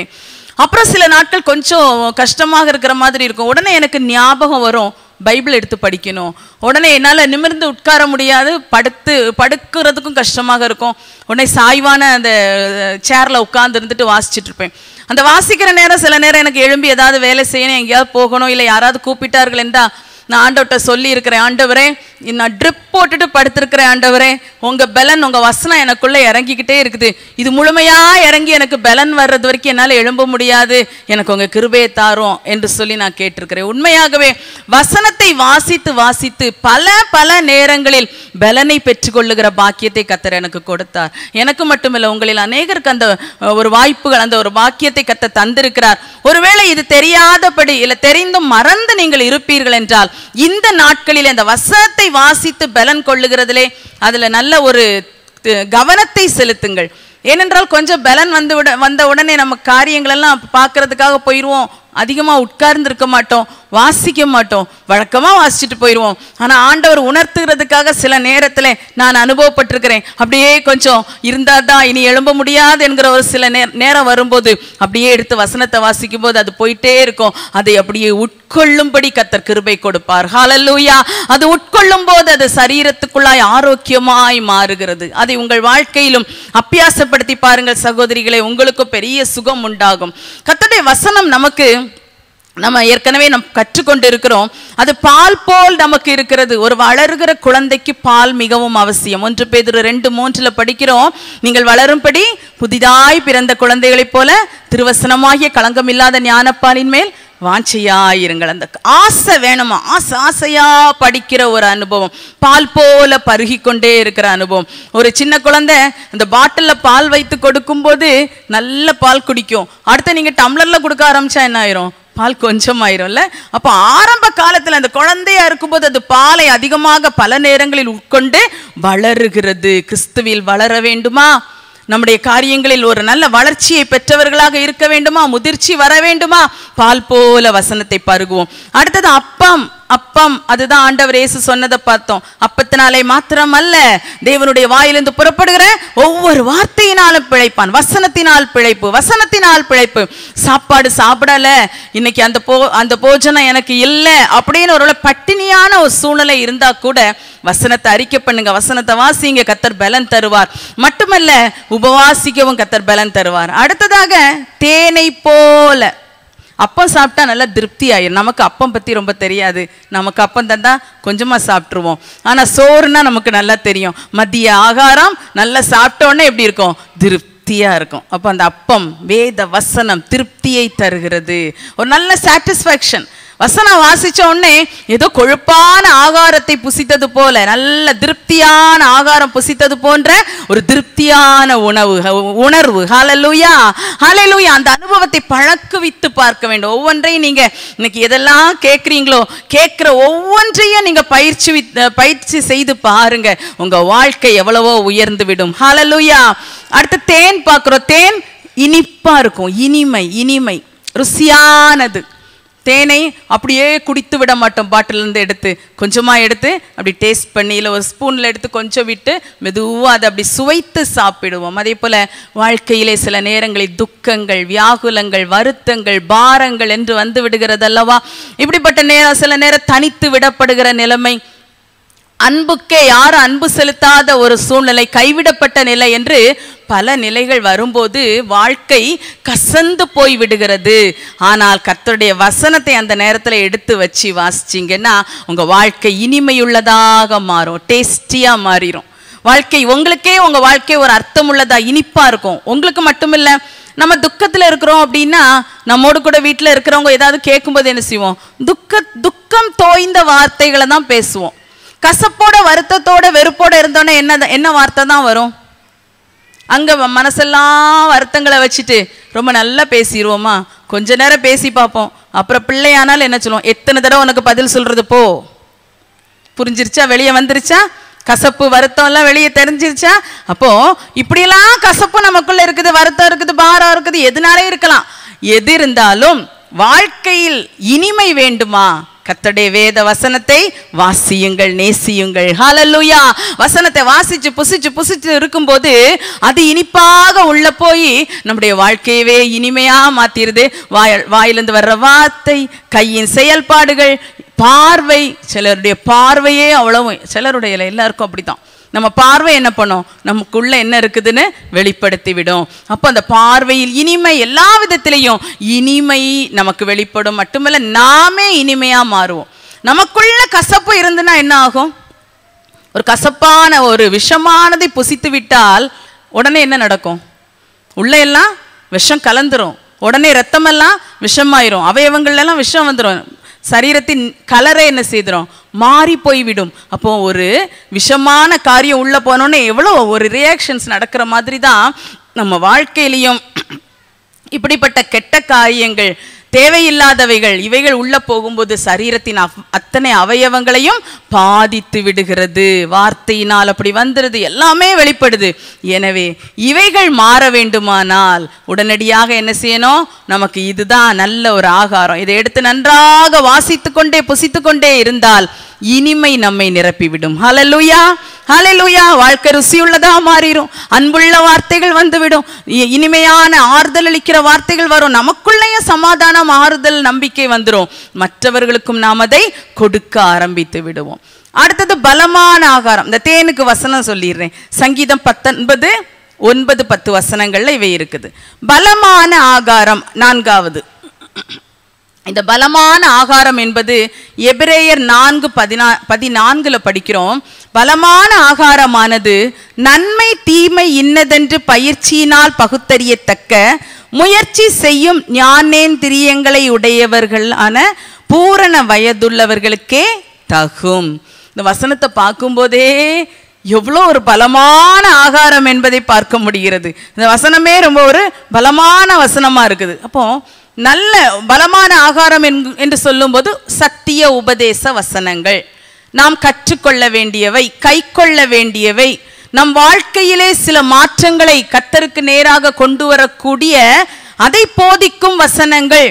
அப்புறம் சில நாட்கள் கொஞ்சம் கஷ்டமாக இருக்கிற மாதிரி இருக்கும் உடனே எனக்கு ஞாபகம் வரும் பைபிள் எடுத்து படிக்கணும் உடனே என்னால் நிமிர்ந்து உட்கார முடியாது படுத்து படுக்கிறதுக்கும் கஷ்டமாக இருக்கும் உடனே சாய்வான அந்த சேரில் உட்கார்ந்து இருந்துட்டு வாசிச்சுட்டு இருப்பேன் அந்த வாசிக்கிற நேரம் சில நேரம் எனக்கு எழும்பி ஏதாவது வேலை செய்யணும் எங்கேயாவது போகணும் இல்லை யாராவது கூப்பிட்டார்கள் என்றா நான் ஆண்டவர்கிட்ட சொல்லி இருக்கிறேன் ஆண்டவரே நான் ட்ரிப் போட்டுட்டு படுத்திருக்கிறேன் ஆண்டவரே உங்க பலன் உங்க வசனம் எனக்குள்ள இறங்கிக்கிட்டே இருக்குது இது முழுமையா இறங்கி எனக்கு பலன் வர்றது வரைக்கும் என்னால் எழும்ப முடியாது எனக்கு உங்க கிருபையை தாரும் என்று சொல்லி நான் கேட்டிருக்கிறேன் உண்மையாகவே வசனத்தை வாசித்து வாசித்து பல பல நேரங்களில் பலனை பெற்றுக்கொள்ளுகிற பாக்கியத்தை கத்தர் எனக்கு கொடுத்தார் எனக்கு மட்டுமில்லை உங்களில் அநேகருக்கு அந்த அஹ், ஒரு வாய்ப்புகள் அந்த ஒரு பாக்கியத்தை கத்த தந்திருக்கிறார் ஒருவேளை இது தெரியாதபடி இல்லை தெரிந்தும் மறந்து நீங்கள் இருப்பீர்கள் என்றால் இந்த நாட்களில் அந்த வசனத்தை வாசித்து பலன் கொள்ளுகிறதிலே அதுல நல்ல ஒரு து- கவனத்தை செலுத்துங்கள் ஏனென்றால் கொஞ்சம் பலன் வந்து விட வந்த உடனே நம்ம காரியங்கள் எல்லாம் பார்க்கறதுக்காக போயிடுவோம் அதிகமா உட்கார்ந்து இருக்க மாட்டோம் வாசிக்க மாட்டோம் வழக்கமா வாசிச்சுட்டு போயிடுவோம் ஆனா ஆண்டவர் உணர்த்துகிறதுக்காக சில நேரத்துல நான் அனுபவப்பட்டிருக்கிறேன் அப்படியே கொஞ்சம் இருந்தா தான் இனி எழும்ப முடியாது என்கிற ஒரு சில நே- நேரம் வரும்போது அப்படியே எடுத்து வசனத்தை வாசிக்கும் போது அது போயிட்டே இருக்கும் அதை அப்படியே உட்கொள்ளும்படி கத்தர் கிருபை கொடுப்பார் ஹalleluya அது உட்கொள்ளும் போது அது சரீரத்துக்குள்ளாய் ஆரோக்கியமாய் மாறுகிறது அதை உங்கள் வாழ்க்கையிலும் அப்பியாசப்படுத்தி பாருங்கள் சகோதரிகளே உங்களுக்கும் பெரிய சுகம் உண்டாகும் கர்த்தருடைய வசனம் நமக்கு நம்ம ஏற்கனவே நம் கற்றுக்கொண்டு இருக்கிறோம் அது பால் போல் நமக்கு இருக்கிறது ஒரு வளருகிற குழந்தைக்கு பால் மிகவும் அவசியம் ஒன்று பேதுரு ரெண்டு மூன்றுல படிக்கிறோம் நீங்கள் வளரும்படி புதிதாய் பிறந்த குழந்தைகளைப் போல திருவசனமாகிய களங்கமில்லாத ஞானப்பாலின் மேல் வாஞ்சையாயிருங்கள் அந்த ஆசை வேணுமா ஆசை ஆசையா படிக்கிற ஒரு அனுபவம் பால் போல பருகி கொண்டே இருக்கிற அனுபவம் ஒரு சின்ன குழந்தை அந்த பாட்டில்ல பால் வைத்து கொடுக்கும்போது நல்ல பால் குடிக்கும் அடுத்து நீங்க டம்ளர்ல கொடுக்க ஆரம்பிச்சா என்ன ஆயிரும் பால் கொஞ்சம் ஆயிரும்ல அப்ப ஆரம்ப காலத்துல அந்த குழந்தையா இருக்கும்போது அது பாலை அதிகமாக பல நேரங்களில் உட்கொண்டு வளருகிறது கிறிஸ்துவில் வளர வேண்டுமா நம்முடைய காரியங்களில் ஒரு நல்ல வளர்ச்சியை பெற்றவர்களாக இருக்க வேண்டுமா முதிர்ச்சி வர வேண்டுமா பால் போல வசனத்தை பருகுவோம் அடுத்தது அப்பம் அப்பம் அதுதான் ஆண்டவர் இயேசு சொன்னதை பார்த்தோம் அப்பத்தினாலே மாத்திரம் அல்ல தேவனுடைய வாயிலிருந்து புறப்படுகிற ஒவ்வொரு வார்த்தையினாலும் பிழைப்பான் வசனத்தினால் பிழைப்பு வசனத்தினால் பிழைப்பு சாப்பாடு சாப்பிடல இன்னைக்கு அந்த போ அந்த போஜனம் எனக்கு இல்லை அப்படின்னு ஒரு பட்டினியான ஒரு சூழ்நிலை இருந்தா கூட வசனத்தை அறிக்கை பண்ணுங்க வசனத்தை வாசிங்க கத்தர் பலன் தருவார் மட்டுமல்ல உபவாசிக்கவும் கத்தர் பலன் தருவார் அடுத்ததாக தேனை போல அப்பம் சாப்பிட்டா நல்லா திருப்தி ஆயிரும் நமக்கு அப்பம் பத்தி ரொம்ப தெரியாது நமக்கு அப்பம் தந்தா கொஞ்சமா சாப்பிட்டுருவோம் ஆனா சோறுனா நமக்கு நல்லா தெரியும் மதிய ஆகாரம் நல்லா சாப்பிட்ட உடனே எப்படி இருக்கும் திருப்தியா இருக்கும் அப்போ அந்த அப்பம் வேத வசனம் திருப்தியை தருகிறது ஒரு நல்ல சாட்டிஸ்ஃபேக்ஷன் வசனம் வாசிச்ச உடனே ஏதோ கொழுப்பான ஆகாரத்தை புசித்தது போல நல்ல திருப்தியான ஆகாரம் புசித்தது போன்ற ஒரு திருப்தியான உணவு ஹ- உணர்வு ஹalleluya ஹalleluya அந்த அனுபவத்தை பழக்குவித்து பார்க்க வேண்டும் ஒவ்வொன்றையும் நீங்க இன்னைக்கு எதெல்லாம் கேட்குறீங்களோ கேட்குற ஒவ்வொன்றையும் நீங்க பயிற்சி வித்- பயிற்சி செய்து பாருங்க உங்க வாழ்க்கை எவ்வளவோ உயர்ந்து விடும் ஹalleluya அடுத்து தேன் பார்க்குறோம் தேன் இனிப்பா இருக்கும் இனிமை இனிமை ருசியானது தேனை அப்படியே குடித்து விட மாட்டோம் பாட்டில இருந்து எடுத்து கொஞ்சமா எடுத்து அப்படி டேஸ்ட் பண்ணி இல்லை ஒரு ஸ்பூன்ல எடுத்து கொஞ்சம் விட்டு மெதுவா அதை அப்படி சுவைத்து சாப்பிடுவோம் அதே போல வாழ்க்கையிலே சில நேரங்களில் துக்கங்கள் வியாகுலங்கள் வருத்தங்கள் பாரங்கள் என்று வந்து விடுகிறது அல்லவா இப்படிப்பட்ட நேரம் சில நேரம் தனித்து விடப்படுகிற நிலைமை அன்புக்கே யாரும் அன்பு செலுத்தாத ஒரு சூழ்நிலை கைவிடப்பட்ட நிலை என்று பல நிலைகள் வரும்போது வாழ்க்கை கசந்து போய் விடுகிறது ஆனால் கர்த்தருடைய வசனத்தை அந்த நேரத்துல எடுத்து வச்சு வாசிச்சீங்கன்னா உங்க வாழ்க்கை இனிமையுள்ளதாக மாறும் டேஸ்டியா மாறிடும் வாழ்க்கை உங்களுக்கே உங்க வாழ்க்கை ஒரு அர்த்தமுள்ளதா இனிப்பா இருக்கும் உங்களுக்கு மட்டுமில்ல நம்ம துக்கத்துல இருக்கிறோம் அப்படின்னா நம்மோடு கூட வீட்டுல இருக்கிறவங்க ஏதாவது கேட்கும்போது என்ன செய்வோம் துக்க துக்கம் தோய்ந்த வார்த்தைகளை தான் பேசுவோம் கசப்போட வருத்தத்தோட வெறுப்போட இருந்தோன்னே என்ன என்ன வார்த்தை தான் வரும் அங்க வ- மனசெல்லாம் வருத்தங்களை வச்சுட்டு ரொம்ப நல்லா பேசிடுவோமா கொஞ்ச நேரம் பேசி பார்ப்போம் அப்புறம் பிள்ளையானாலும் என்ன சொல்லுவோம் எத்தனை தடவை உனக்கு பதில் சொல்றது போ புரிஞ்சிருச்சா வெளியே வந்துருச்சா கசப்பு வருத்தம் எல்லாம் வெளியே தெரிஞ்சிருச்சா அப்போ இப்படியெல்லாம் கசப்பு நமக்குள்ள இருக்குது வருத்தம் இருக்குது பாரம் இருக்குது எதுனாலே இருக்கலாம் எது இருந்தாலும் வாழ்க்கையில் இனிமை வேண்டுமா கர்த்தருடைய வேத வசனத்தை வாசியுங்கள் நேசியுங்கள் ஹalleluya வசனத்தை வாசிச்சு புசிச்சு புசிச்சு இருக்கும்போது அது இனிப்பாக உள்ள போய் நம்முடைய வாழ்க்கையவே இனிமையா மாத்திருது வாய் வாயிலிருந்து வர்ற வார்த்தை கையின் செயல்பாடுகள் பார்வை சிலருடைய பார்வையே அவ்வளவு சிலருடைய இல்ல, எல்லாருக்கும் அப்படித்தான் நம்ம பார்வை என்ன பண்ணும் நமக்குள்ள என்ன இருக்குதுன்னு வெளிப்படுத்தி விடும் அப்போ அந்த பார்வையில் இனிமை எல்லா விதத்திலையும் இனிமை நமக்கு வெளிப்படும் மட்டுமல்ல நாமே இனிமையா மாறுவோம் நமக்குள்ள கசப்பு இருந்துன்னா என்ன ஆகும் ஒரு கசப்பான ஒரு விஷமானதை புசித்து விட்டால் உடனே என்ன நடக்கும் உள்ள எல்லாம் விஷம் கலந்துரும் உடனே ரத்தமெல்லாம் விஷமாயிரும் அவயவங்கள்ல எல்லாம் விஷம் வந்துரும் சரீரத்தின் கலரை என்ன செய்திரும் மாறி போய்விடும் அப்போ ஒரு விஷமான காரியம் உள்ள போனோன்னே எவ்வளோ ஒரு ரியாக்ஷன்ஸ் நடக்கிற மாதிரி தான் நம்ம வாழ்க்கையிலையும் இப்படிப்பட்ட கெட்ட காரியங்கள் தேவையில்லாதவைகள் இவைகள் உள்ள போகும்போது சரீரத்தின் அவ்- அத்தனை அவயவங்களையும் பாதித்து விடுகிறது வார்த்தையினால் அப்படி வந்துடுது எல்லாமே வெளிப்படுது எனவே இவைகள் மாற வேண்டுமானால் உடனடியாக என்ன செய்யணும் நமக்கு இதுதான் நல்ல ஒரு ஆகாரம் இதை எடுத்து நன்றாக வாசித்து கொண்டே புசித்து கொண்டே இருந்தால் இனிமை நம்மை நிரப்பிவிடும் ஹalleluya ஹalleluya வாழ்க்கை ருசியுள்ளதா மாறிடும் அன்புள்ள வார்த்தைகள் வந்துவிடும் இ- இனிமையான ஆறுதல் அளிக்கிற வார்த்தைகள் வரும் நமக்குள்ளேயும் சமாதானம் ஆறுதல் நம்பிக்கை வந்துரும் மற்றவர்களுக்கும் நாம் அதை கொடுக்க ஆரம்பித்து விடுவோம் அடுத்தது பலமான ஆகாரம் இந்த தேனுக்கு வசனம் சொல்லிடுறேன் சங்கீதம் பத்தொன்பது ஒன்பது பத்து வசனங்கள்ல இவை இருக்குது பலமான ஆகாரம் நான்காவது இந்த பலமான ஆகாரம் என்பது எபிரேயர் நான்கு பதினா பதினான்குல படிக்கிறோம் பலமான ஆகாரமானது நன்மை தீமை இன்னதென்று பயிற்சியினால் பகுத்தறியத்தக்க முயற்சி செய்யும் ஞானேந்திரியங்களை உடையவர்களான பூரண வயதுள்ளவர்களுக்கே தகும் இந்த வசனத்தை பார்க்கும்போதே எவ்வளோ ஒரு பலமான ஆகாரம் என்பதை பார்க்க முடிகிறது இந்த வசனமே ரொம்ப ஒரு பலமான வசனமா இருக்குது அப்போ நல்ல பலமான ஆகாரம் என்கு- என்று சொல்லும்போது சத்திய உபதேச வசனங்கள் நாம் கற்றுக்கொள்ள வேண்டியவை கைக்கொள்ள வேண்டியவை நம் வாழ்க்கையிலே சில மாற்றங்களை கத்தருக்கு நேராக கொண்டு வரக்கூடிய அதை போதிக்கும் வசனங்கள்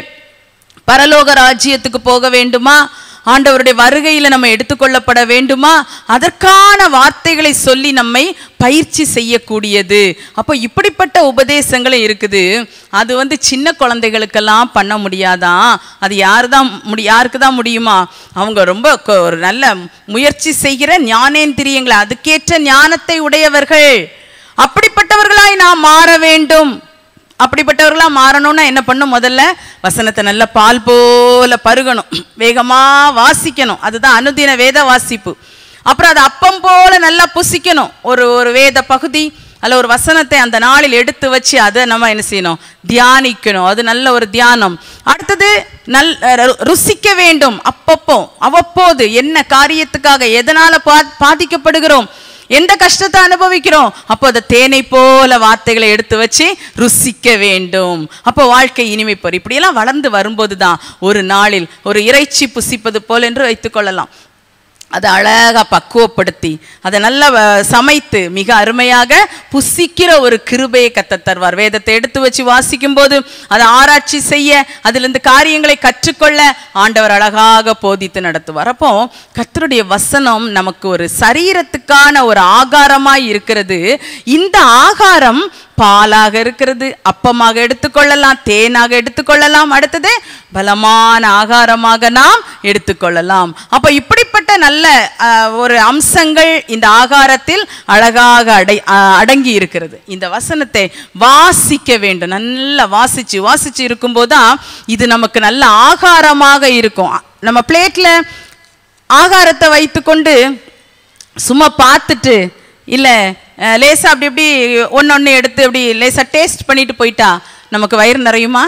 பரலோக ராஜ்யத்துக்கு போக வேண்டுமா ஆண்டவருடைய வருகையில நம்ம எடுத்துக்கொள்ளப்பட வேண்டுமா அதற்கான வார்த்தைகளை சொல்லி நம்மை பயிற்சி செய்யக்கூடியது அப்போ இப்படிப்பட்ட உபதேசங்களும் இருக்குது அது வந்து சின்ன குழந்தைகளுக்கெல்லாம் பண்ண முடியாதான் அது யாரு தான் முடி யாருக்கு தான் முடியுமா அவங்க ரொம்ப கொ- ஒரு நல்ல முயற்சி செய்கிற ஞானேந்திரியங்களை அதுக்கேற்ற ஞானத்தை உடையவர்கள் அப்படிப்பட்டவர்களாய் நாம் மாற வேண்டும் அப்படிப்பட்டவர்களா மாறணும்னா என்ன பண்ணும் முதல்ல வசனத்தை நல்ல பால் போல பருகணும் வேகமா வாசிக்கணும் அதுதான் அனுதின வேத வாசிப்பு அப்புறம் அது அப்பம் போல நல்லா புசிக்கணும் ஒரு ஒரு வேத பகுதி அல்ல ஒரு வசனத்தை அந்த நாளில் எடுத்து வச்சு அதை நம்ம என்ன செய்யணும் தியானிக்கணும் அது நல்ல ஒரு தியானம் அடுத்தது நல் ரு- ருசிக்க வேண்டும் அப்பப்போ அவ்வப்போது என்ன காரியத்துக்காக எதனால பா பாதிக்கப்படுகிறோம் எந்த கஷ்டத்தை அனுபவிக்கிறோம் அப்போ அந்த தேனை போல வார்த்தைகளை எடுத்து வச்சு ருசிக்க வேண்டும் அப்போ வாழ்க்கை இனிமை பெறும் இப்படியெல்லாம் வளர்ந்து வரும்போது தான் ஒரு நாளில் ஒரு இறைச்சி புசிப்பது போல் என்று வைத்துக்கொள்ளலாம் அதை அழகா பக்குவப்படுத்தி அதை நல்லா வ- சமைத்து மிக அருமையாக புசிக்கிற ஒரு கிருபையை கத்த தருவார் வேதத்தை எடுத்து வச்சு வாசிக்கும் போது அதை ஆராய்ச்சி செய்ய அதிலிருந்து காரியங்களை கற்றுக்கொள்ள ஆண்டவர் அழகாக போதித்து நடத்துவார் அப்போ கர்த்தருடைய வசனம் நமக்கு ஒரு சரீரத்துக்கான ஒரு ஆகாரமாய் இருக்கிறது இந்த ஆகாரம் பாலாக இருக்கிறது அப்பமாக எடுத்துக்கொள்ளலாம் தேனாக எடுத்துக்கொள்ளலாம் அடுத்தது பலமான ஆகாரமாக நாம் எடுத்துக்கொள்ளலாம் அப்ப இப்படிப்பட்ட நல்ல அஹ், ஒரு அம்சங்கள் இந்த ஆகாரத்தில் அழகாக அடை அஹ், அடங்கி இருக்கிறது இந்த வசனத்தை வாசிக்க வேண்டும் நல்லா வாசிச்சு வாசிச்சு இருக்கும்போது தான் இது நமக்கு நல்ல ஆகாரமாக இருக்கும் நம்ம பிளேட்ல ஆகாரத்தை வைத்துக்கொண்டு சும்மா பார்த்துட்டு இல்லை லேசாக அப்படி இப்படி ஒன்று ஒன்று எடுத்து அப்படி லேசாக டேஸ்ட் பண்ணிட்டு போயிட்டா நமக்கு வயிறு நிறையுமா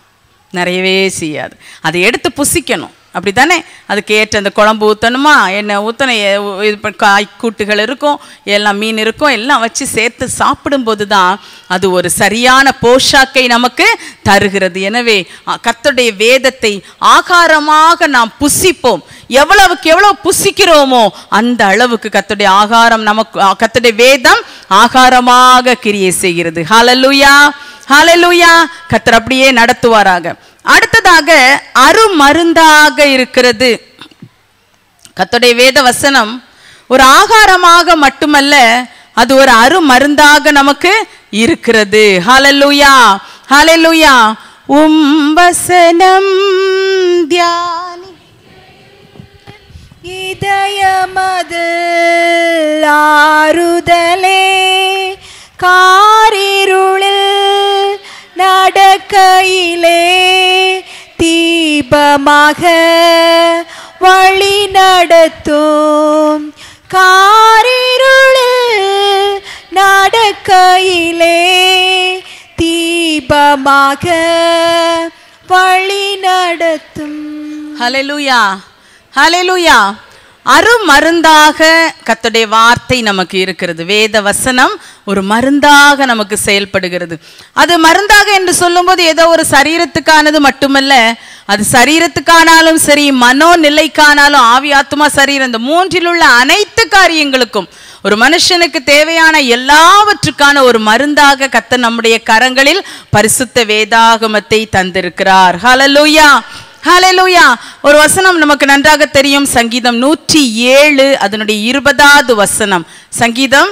நிறையவே செய்யாது அதை எடுத்து புசிக்கணும் அப்படி தானே அதுக்கு ஏற்ற அந்த குழம்பு ஊற்றணுமா எண்ணெய் ஊற்றணும் எ- உ- இது ப- காய் கூட்டுகள் இருக்கும் எல்லாம் மீன் இருக்கும் எல்லாம் வச்சு சேர்த்து சாப்பிடும்போது தான் அது ஒரு சரியான போஷாக்கை நமக்கு தருகிறது எனவே அ, கர்த்தருடைய வேதத்தை ஆகாரமாக நாம் புசிப்போம் எவ்வளவுக்கு எவ்வளவு புசிக்கிறோமோ அந்த அளவுக்கு கர்த்தருடைய ஆகாரம் நமக்கு அ, கர்த்தருடைய வேதம் ஆகாரமாக கிரியை செய்கிறது ஹalleluya ஹalleluya கர்த்தர் அப்படியே நடத்துவாராக அடுத்ததாக அருமருந்தாக இருக்கிறது கர்த்தருடைய வேத வசனம் ஒரு ஆகாரமாக மட்டுமல்ல அது ஒரு அருமருந்தாக நமக்கு இருக்கிறது ஹalleluya ஹalleluya உம் வசனம் தியானி இதயமது ஆறுதலே காரிருளில் நடக்கையிலே தீபமாக வழி நடத்தும் காரிருளில் நடக்கையிலே தீபமாக வழி நடத்தும் ஹalleluya ஹalleluya அருமருந்தாக கர்த்தருடைய வார்த்தை நமக்கு இருக்கிறது வேத வசனம் ஒரு மருந்தாக நமக்கு செயல்படுகிறது அது மருந்தாக என்று சொல்லும்போது ஏதோ ஒரு சரீரத்துக்கானது மட்டுமல்ல அது சரீரத்துக்கானாலும் சரி மனோநிலைக்கானாலும் ஆவி ஆத்மா சரீரம் இந்த மூன்றில் உள்ள அனைத்து காரியங்களுக்கும் ஒரு மனுஷனுக்கு தேவையான எல்லாவற்றுக்கான ஒரு மருந்தாக கத்த நம்முடைய கரங்களில் பரிசுத்த வேதாகமத்தை தந்திருக்கிறார் ஹalleluya ஹalleluya ஒரு வசனம் நமக்கு நன்றாக தெரியும் சங்கீதம் நூற்றி ஏழு அதனுடைய இருபதாவது வசனம் சங்கீதம்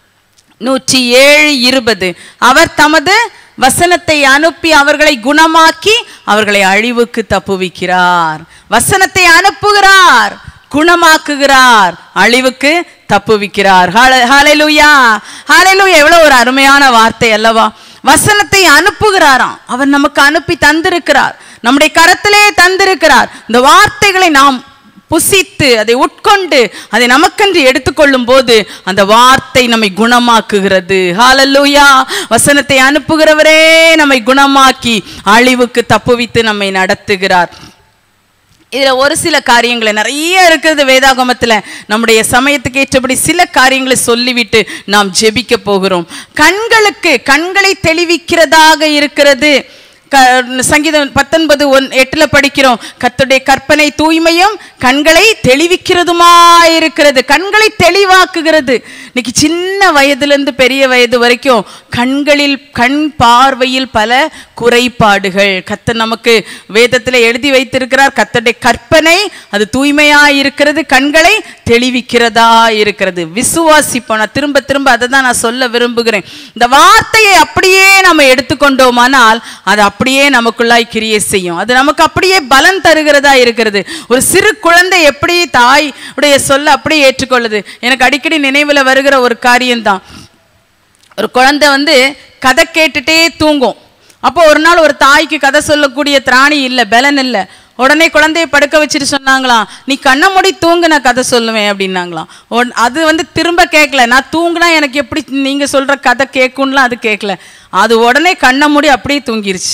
நூற்றி ஏழு இருபது அவர் தமது வசனத்தை அனுப்பி அவர்களை குணமாக்கி அவர்களை அழிவுக்கு தப்புவிக்கிறார் வசனத்தை அனுப்புகிறார் குணமாக்குகிறார் அழிவுக்கு தப்புவிக்கிறார் ஹால- ஹalleluya ஹalleluya எவ்வளவு ஒரு அருமையான வார்த்தை அல்லவா வசனத்தை அனுப்புகிறாராம் அவர் நமக்கு அனுப்பி தந்திருக்கிறார் நம்முடைய கரத்திலே தந்திருக்கிறார் இந்த வார்த்தைகளை நாம் புசித்து அதை உட்கொண்டு அதை நமக்கென்று எடுத்துக்கொள்ளும் போது அந்த வார்த்தை நம்மை குணமாக்குகிறது ஹalleluya வசனத்தை அனுப்புகிறவரே நம்மை குணமாக்கி அழிவுக்கு தப்புவித்து நம்மை நடத்துகிறார் இதுல ஒரு சில காரியங்களை நிறைய இருக்கிறது வேதாகமத்துல நம்முடைய சமயத்துக்கு ஏற்றபடி சில காரியங்களை சொல்லிவிட்டு நாம் ஜெபிக்க போகிறோம் கண்களுக்கு கண்களை தெளிவிக்கிறதாக இருக்கிறது க சங்கீதம் பத்தொன்பது ஒன் எட்டுல படிக்கிறோம் கர்த்தருடைய கற்பனை தூய்மையும் கண்களை தெளிவிக்கிறதுமா இருக்கிறது கண்களை தெளிவாக்குகிறது இன்னைக்கு சின்ன வயதுல இருந்து பெரிய வயது வரைக்கும் கண்களில் கண் பார்வையில் பல குறைபாடுகள் கர்த்தர் நமக்கு வேதத்துல எழுதி வைத்திருக்கிறார் கர்த்தருடைய கற்பனை அது தூய்மையா இருக்கிறது கண்களை தெளிவிக்கிறதா இருக்கிறது விசுவாசிப்போம் நான் திரும்ப திரும்ப அதை தான் நான் சொல்ல விரும்புகிறேன் இந்த வார்த்தையை அப்படியே நம்ம எடுத்துக்கொண்டோமானால் அது அப்படியே நமக்குள்ளாய் கிரியை செய்யும் அது நமக்கு அப்படியே பலன் தருகிறதா இருக்கிறது ஒரு சிறு குழந்தை எப்படி தாய் உடைய சொல்ல அப்படியே ஏற்றுக்கொள்ளுது எனக்கு அடிக்கடி நினைவுல வருகிற ஒரு காரியம்தான் ஒரு குழந்தை வந்து கதை கேட்டுட்டே தூங்கும் அப்போ ஒரு நாள் ஒரு தாய்க்கு கதை சொல்லக்கூடிய திராணி இல்லை பலன் இல்லை உடனே குழந்தைய படுக்க வச்சுட்டு சொன்னாங்களாம் நீ கண்ணை மூடி தூங்கு நான் கதை சொல்லுவேன் அப்படின்னாங்களாம் உடனே- அது வந்து திரும்ப கேட்கல நான் தூங்குனா எனக்கு எப்படி நீங்க சொல்ற கதை கேட்கும்லாம் அது கேட்கல அது உடனே கண்ணை மூடி அப்படியே தூங்கிருச்சு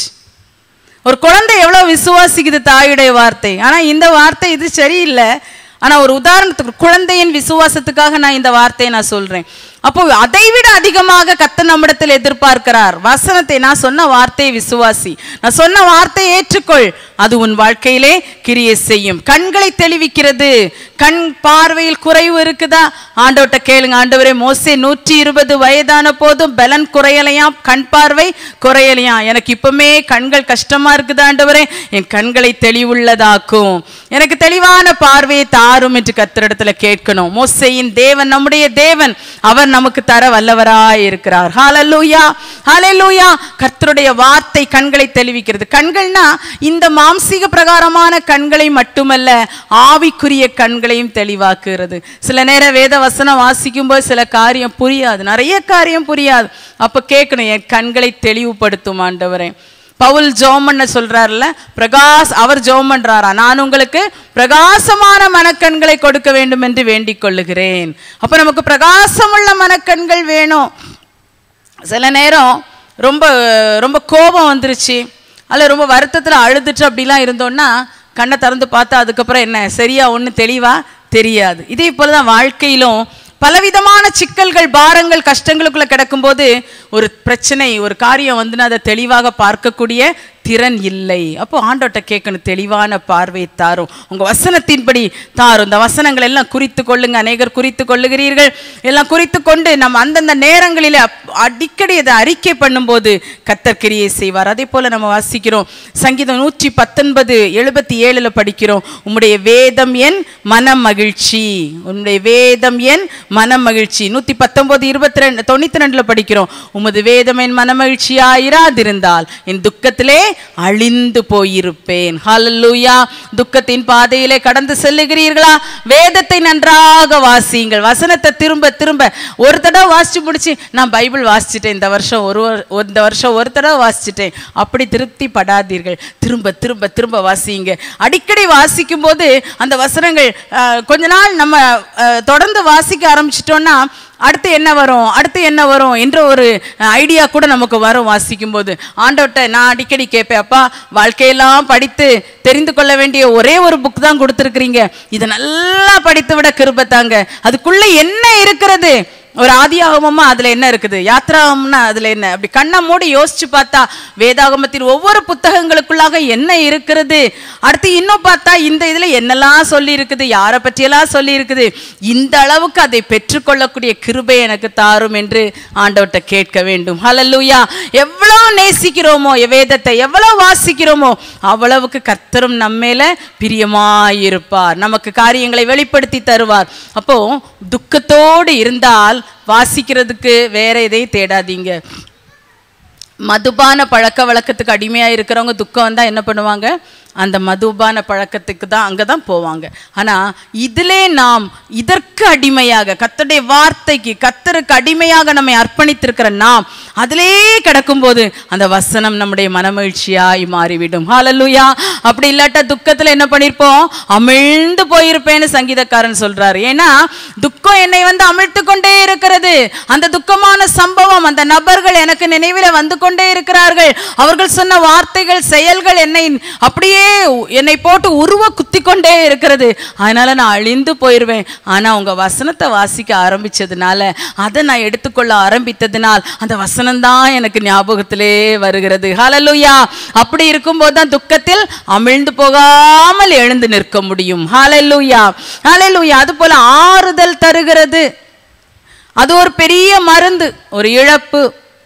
ஒரு குழந்தை எவ்வளவு விசுவாசிக்குது தாயுடைய வார்த்தை ஆனா இந்த வார்த்தை இது சரியில்லை ஆனா ஒரு உதாரணத்துக்கு குழந்தையின் விசுவாசத்துக்காக நான் இந்த வார்த்தையை நான் சொல்றேன் அப்போ அதை விட அதிகமாக கத்த நம்மிடத்தில் எதிர்பார்க்கிறார் வசனத்தை நான் சொன்ன வார்த்தையை விசுவாசி நான் சொன்ன வார்த்தையை ஏற்றுக்கொள் அது உன் வாழ்க்கையிலே கிரியை செய்யும் கண்களை தெளிவிக்கிறது கண் பார்வையில் குறைவு இருக்குதா ஆண்டவர்கிட்ட கேளுங்க ஆண்டவரே மோசே நூற்றி இருபது வயதான போதும் பலன் குறையலையாம் கண் பார்வை குறையலையாம் எனக்கு இப்பவுமே கண்கள் கஷ்டமா இருக்குது ஆண்டவரே என் கண்களை தெளிவுள்ளதாக்கும் எனக்கு தெளிவான பார்வையை தாரும் என்று கத்திரிடத்துல கேட்கணும் மோசையின் தேவன் நம்முடைய தேவன் அவர் நமக்கு தர வல்லவராய் இருக்கிறார் ஹalleluya ஹalleluya கர்த்தருடைய வார்த்தை கண்களை தெளிவிக்கிறது கண்கள்னா இந்த மாம்சீக பிரகாரமான கண்களை மட்டுமல்ல ஆவிக்குரிய கண்களையும் தெளிவாக்குகிறது சில நேரம் வேத வசனம் வாசிக்கும் போது சில காரியம் புரியாது நிறைய காரியம் புரியாது அப்ப கேட்கணும் என் கண்களை தெளிவுபடுத்தும் ஆண்டவரே பவுல் ஜோமன்ன சொல்றாருல பிரகாஷ் அவர் ஜோம் பண்றாரா நான் உங்களுக்கு பிரகாசமான மனக்கண்களை கொடுக்க வேண்டும் என்று வேண்டிக் கொள்ளுகிறேன் அப்ப நமக்கு பிரகாசமுள்ள மனக்கண்கள் வேணும் சில நேரம் ரொம்ப ரொம்ப கோபம் வந்துருச்சு அல்ல ரொம்ப வருத்தத்தில் அழுதுட்டு அப்படிலாம் இருந்தோம்னா கண்ணை திறந்து பார்த்தா அதுக்கப்புறம் என்ன சரியா ஒன்று தெளிவா தெரியாது இதே போல தான் வாழ்க்கையிலும் பலவிதமான சிக்கல்கள் பாரங்கள் கஷ்டங்களுக்குள்ள கிடக்கும்போது ஒரு பிரச்சனை ஒரு காரியம் வந்துன்னு அதை தெளிவாக பார்க்கக்கூடிய திறன் இல்லை அப்போ ஆண்டோட்ட கேட்கணும் தெளிவான பார்வை தாரும் உங்க வசனத்தின்படி தாரும் இந்த வசனங்கள் எல்லாம் குறித்து கொள்ளுங்க அநேகர் குறித்து கொள்ளுகிறீர்கள் எல்லாம் குறித்து கொண்டு நம்ம அந்தந்த நேரங்களிலே அப்- அடிக்கடி இதை அறிக்கை பண்ணும்போது கத்தர் கிரியை செய்வார் அதே போல நம்ம வாசிக்கிறோம் சங்கீதம் நூற்றி பத்தொன்பது எழுபத்தி ஏழுல படிக்கிறோம் உம்முடைய வேதம் என் மன மகிழ்ச்சி உம்முடைய வேதம் என் மன மகிழ்ச்சி நூத்தி பத்தொன்பது இருபத்தி ரெண்டு தொண்ணூத்தி ரெண்டுல படிக்கிறோம் உமது வேதம் என் மன மகிழ்ச்சியா இராதிருந்தால் என் துக்கத்திலே அழிந்து போயிருப்பேன் ஹalleluya துக்கத்தின் பாதையிலே கடந்து செல்லுகிறீர்களா வேதத்தை நன்றாக வாசியுங்கள் வசனத்தை திரும்ப திரும்ப ஒரு தடவை வாசிச்சு முடிச்சு நான் பைபிள் வாசிச்சிட்டேன் இந்த வருஷம் ஒரு வரு- ஒரு- இந்த வருஷம் ஒரு தடவை வாசிச்சிட்டேன் அப்படி திருப்தி படாதீர்கள் திரும்ப திரும்ப திரும்ப வாசியுங்க அடிக்கடி வாசிக்கும் போது அந்த வசனங்கள் அஹ், கொஞ்ச நாள் நம்ம அஹ், தொடர்ந்து வாசிக்க ஆரம்பிச்சிட்டோம்னா அடுத்து என்ன வரும் அடுத்து என்ன வரும் என்ற ஒரு ஐடியா கூட நமக்கு வரும் வாசிக்கும் போது ஆண்டவர்கிட்ட நான் அடிக்கடி கேட்பேன் அப்பா வாழ்க்கையெல்லாம் படித்து தெரிந்து கொள்ள வேண்டிய ஒரே ஒரு புக் தான் கொடுத்துருக்கிறீங்க இதை நல்லா படித்து விட கிருபை தாங்க அதுக்குள்ள என்ன இருக்கிறது ஒரு ஆதியாகமமா அதுல என்ன இருக்குது யாத்ராகம்னா அதுல என்ன அப்படி கண்ணை மூடி யோசிச்சு பார்த்தா வேதாகமத்தின் ஒவ்வொரு புத்தகங்களுக்குள்ளாக என்ன இருக்கிறது அடுத்து இன்னும் பார்த்தா இந்த இதுல என்னெல்லாம் சொல்லி இருக்குது யாரை பற்றியெல்லாம் சொல்லி இருக்குது இந்த அளவுக்கு அதை பெற்றுக்கொள்ளக்கூடிய கிருபை எனக்கு தாரும் என்று ஆண்டவர்கிட்ட கேட்க வேண்டும் ஹalleluya எவ்வளவு நேசிக்கிறோமோ வேதத்தை எவ்வளவு வாசிக்கிறோமோ அவ்வளவுக்கு கர்த்தரும் நம்மேல பிரியமாயிருப்பார் நமக்கு காரியங்களை வெளிப்படுத்தி தருவார் அப்போ துக்கத்தோடு இருந்தால் வாசிக்கிறதுக்கு வேற எதையும் தேடாதீங்க மதுபான பழக்க வழக்கத்துக்கு அடிமையா இருக்கிறவங்க துக்கம் வந்தா என்ன பண்ணுவாங்க அந்த மதுபான பழக்கத்துக்கு தான் அங்கே தான் போவாங்க ஆனா இதிலே நாம் இதற்கு அடிமையாக கத்தருடைய வார்த்தைக்கு கத்தருக்கு அடிமையாக நம்மை அர்ப்பணித்திருக்கிற நாம் அதிலே கிடக்கும்போது அந்த வசனம் நம்முடைய மனமகிழ்ச்சியாய் மாறிவிடும் ஹalleluya அப்படி இல்லாட்டா துக்கத்துல என்ன பண்ணிருப்போம் அமிழ்ந்து போயிருப்பேன்னு சங்கீதக்காரன் சொல்றாரு ஏன்னா துக்கம் என்னை வந்து அமிழ்த்து கொண்டே இருக்கிறது அந்த துக்கமான சம்பவம் அந்த நபர்கள் எனக்கு நினைவில வந்து கொண்டே இருக்கிறார்கள் அவர்கள் சொன்ன வார்த்தைகள் செயல்கள் என்னை அப்படியே என்னை போட்டு உருவ குத்தி கொண்டே இருக்கிறது அதனால நான் அழிந்து போயிருவேன் ஆனா உங்க வசனத்தை வாசிக்க ஆரம்பிச்சதுனால அதை நான் எடுத்துக்கொள்ள ஆரம்பித்ததினால் அந்த வசனம் தான் எனக்கு ஞாபகத்திலே வருகிறது ஹalleluya அப்படி இருக்கும்போது தான் துக்கத்தில் அமிழ்ந்து போகாமல் எழுந்து நிற்க முடியும் ஹalleluya ஹalleluya அது போல ஆறுதல் தருகிறது அது ஒரு பெரிய மருந்து ஒரு இழப்பு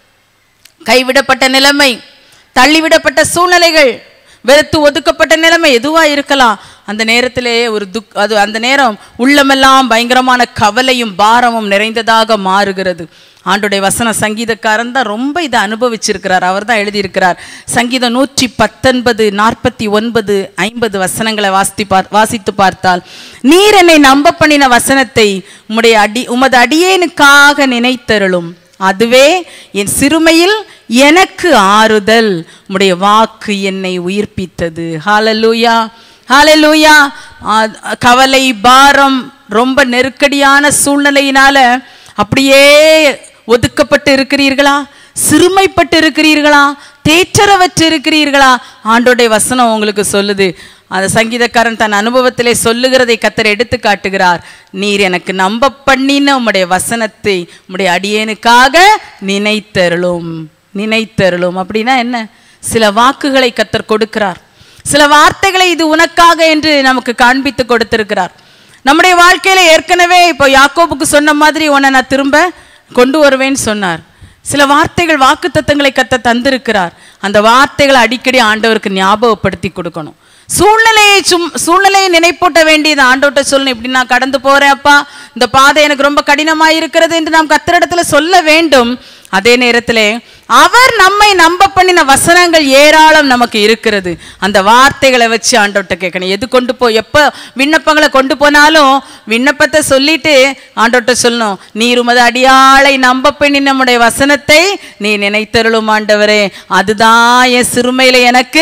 கைவிடப்பட்ட நிலைமை தள்ளிவிடப்பட்ட சூழ்நிலைகள் வெறுத்து ஒதுக்கப்பட்ட நிலைமை எதுவா இருக்கலாம் அந்த நேரத்திலே ஒரு துக் அது அந்த நேரம் உள்ளமெல்லாம் பயங்கரமான கவலையும் பாரமும் நிறைந்ததாக மாறுகிறது ஆண்டுடைய வசன சங்கீதக்காரன் தான் ரொம்ப இதை அனுபவிச்சிருக்கிறார் அவர் தான் எழுதியிருக்கிறார் சங்கீதம் நூற்றி பத்தொன்பது நாற்பத்தி ஒன்பது ஐம்பது வசனங்களை வாசித்து பார் வாசித்து பார்த்தால் நீர் என்னை நம்ப பண்ணின வசனத்தை உம்முடைய அடி உமது அடியேனுக்காக நினைத்தருளும் அதுவே என் சிறுமையில் எனக்கு ஆறுதல் உம்முடைய வாக்கு என்னை உயிர்ப்பித்தது ஹalleluya ஹalleluya ஆ- கவலை பாரம் ரொம்ப நெருக்கடியான சூழ்நிலையினால அப்படியே ஒதுக்கப்பட்டு இருக்கிறீர்களா சிறுமைப்பட்டு இருக்கிறீர்களா தேற்றரவற்று இருக்கிறீர்களா ஆண்டோடைய வசனம் உங்களுக்கு சொல்லுது அந்த சங்கீதக்காரன் தன் அனுபவத்திலே சொல்லுகிறதை கத்தர் எடுத்து காட்டுகிறார் நீர் எனக்கு நம்ப பண்ணின உம்முடைய வசனத்தை உம்முடைய அடியேனுக்காக நினைத்தருளும் நினைத்தருளும் அப்படின்னா என்ன சில வாக்குகளை கத்தர் கொடுக்கிறார் சில வார்த்தைகளை இது உனக்காக என்று நமக்கு காண்பித்து கொடுத்திருக்கிறார் நம்முடைய வாழ்க்கையில ஏற்கனவே இப்போ யாக்கோபுக்கு சொன்ன மாதிரி உன்னை நான் திரும்ப கொண்டு வருவேன்னு சொன்னார் சில வார்த்தைகள் வாக்கு தத்தங்களை கத்த தந்திருக்கிறார் அந்த வார்த்தைகளை அடிக்கடி ஆண்டவருக்கு ஞாபகப்படுத்தி கொடுக்கணும் சூழ்நிலையை சும் சூழ்நிலையை நினைப்பூட்ட வேண்டியது ஆண்டவர்கிட்ட சொல்லணும் இப்படி நான் கடந்து போறேன் அப்பா இந்த பாதை எனக்கு ரொம்ப கடினமா இருக்கிறது என்று நாம் கத்திரிடத்துல சொல்ல வேண்டும் அதே நேரத்திலே அவர் நம்மை நம்ப பண்ணின வசனங்கள் ஏராளம் நமக்கு இருக்கிறது அந்த வார்த்தைகளை வச்சு ஆண்டவர்கிட்ட கேட்கணும் எது கொண்டு போ எப்போ விண்ணப்பங்களை கொண்டு போனாலும் விண்ணப்பத்தை சொல்லிட்டு ஆண்டவர்கிட்ட சொல்லணும் நீர் உமது அடியாளை நம்ப பண்ணி நம்முடைய வசனத்தை நீ நினைத்தருளும் ஆண்டவரே அதுதான் என் சிறுமையில எனக்கு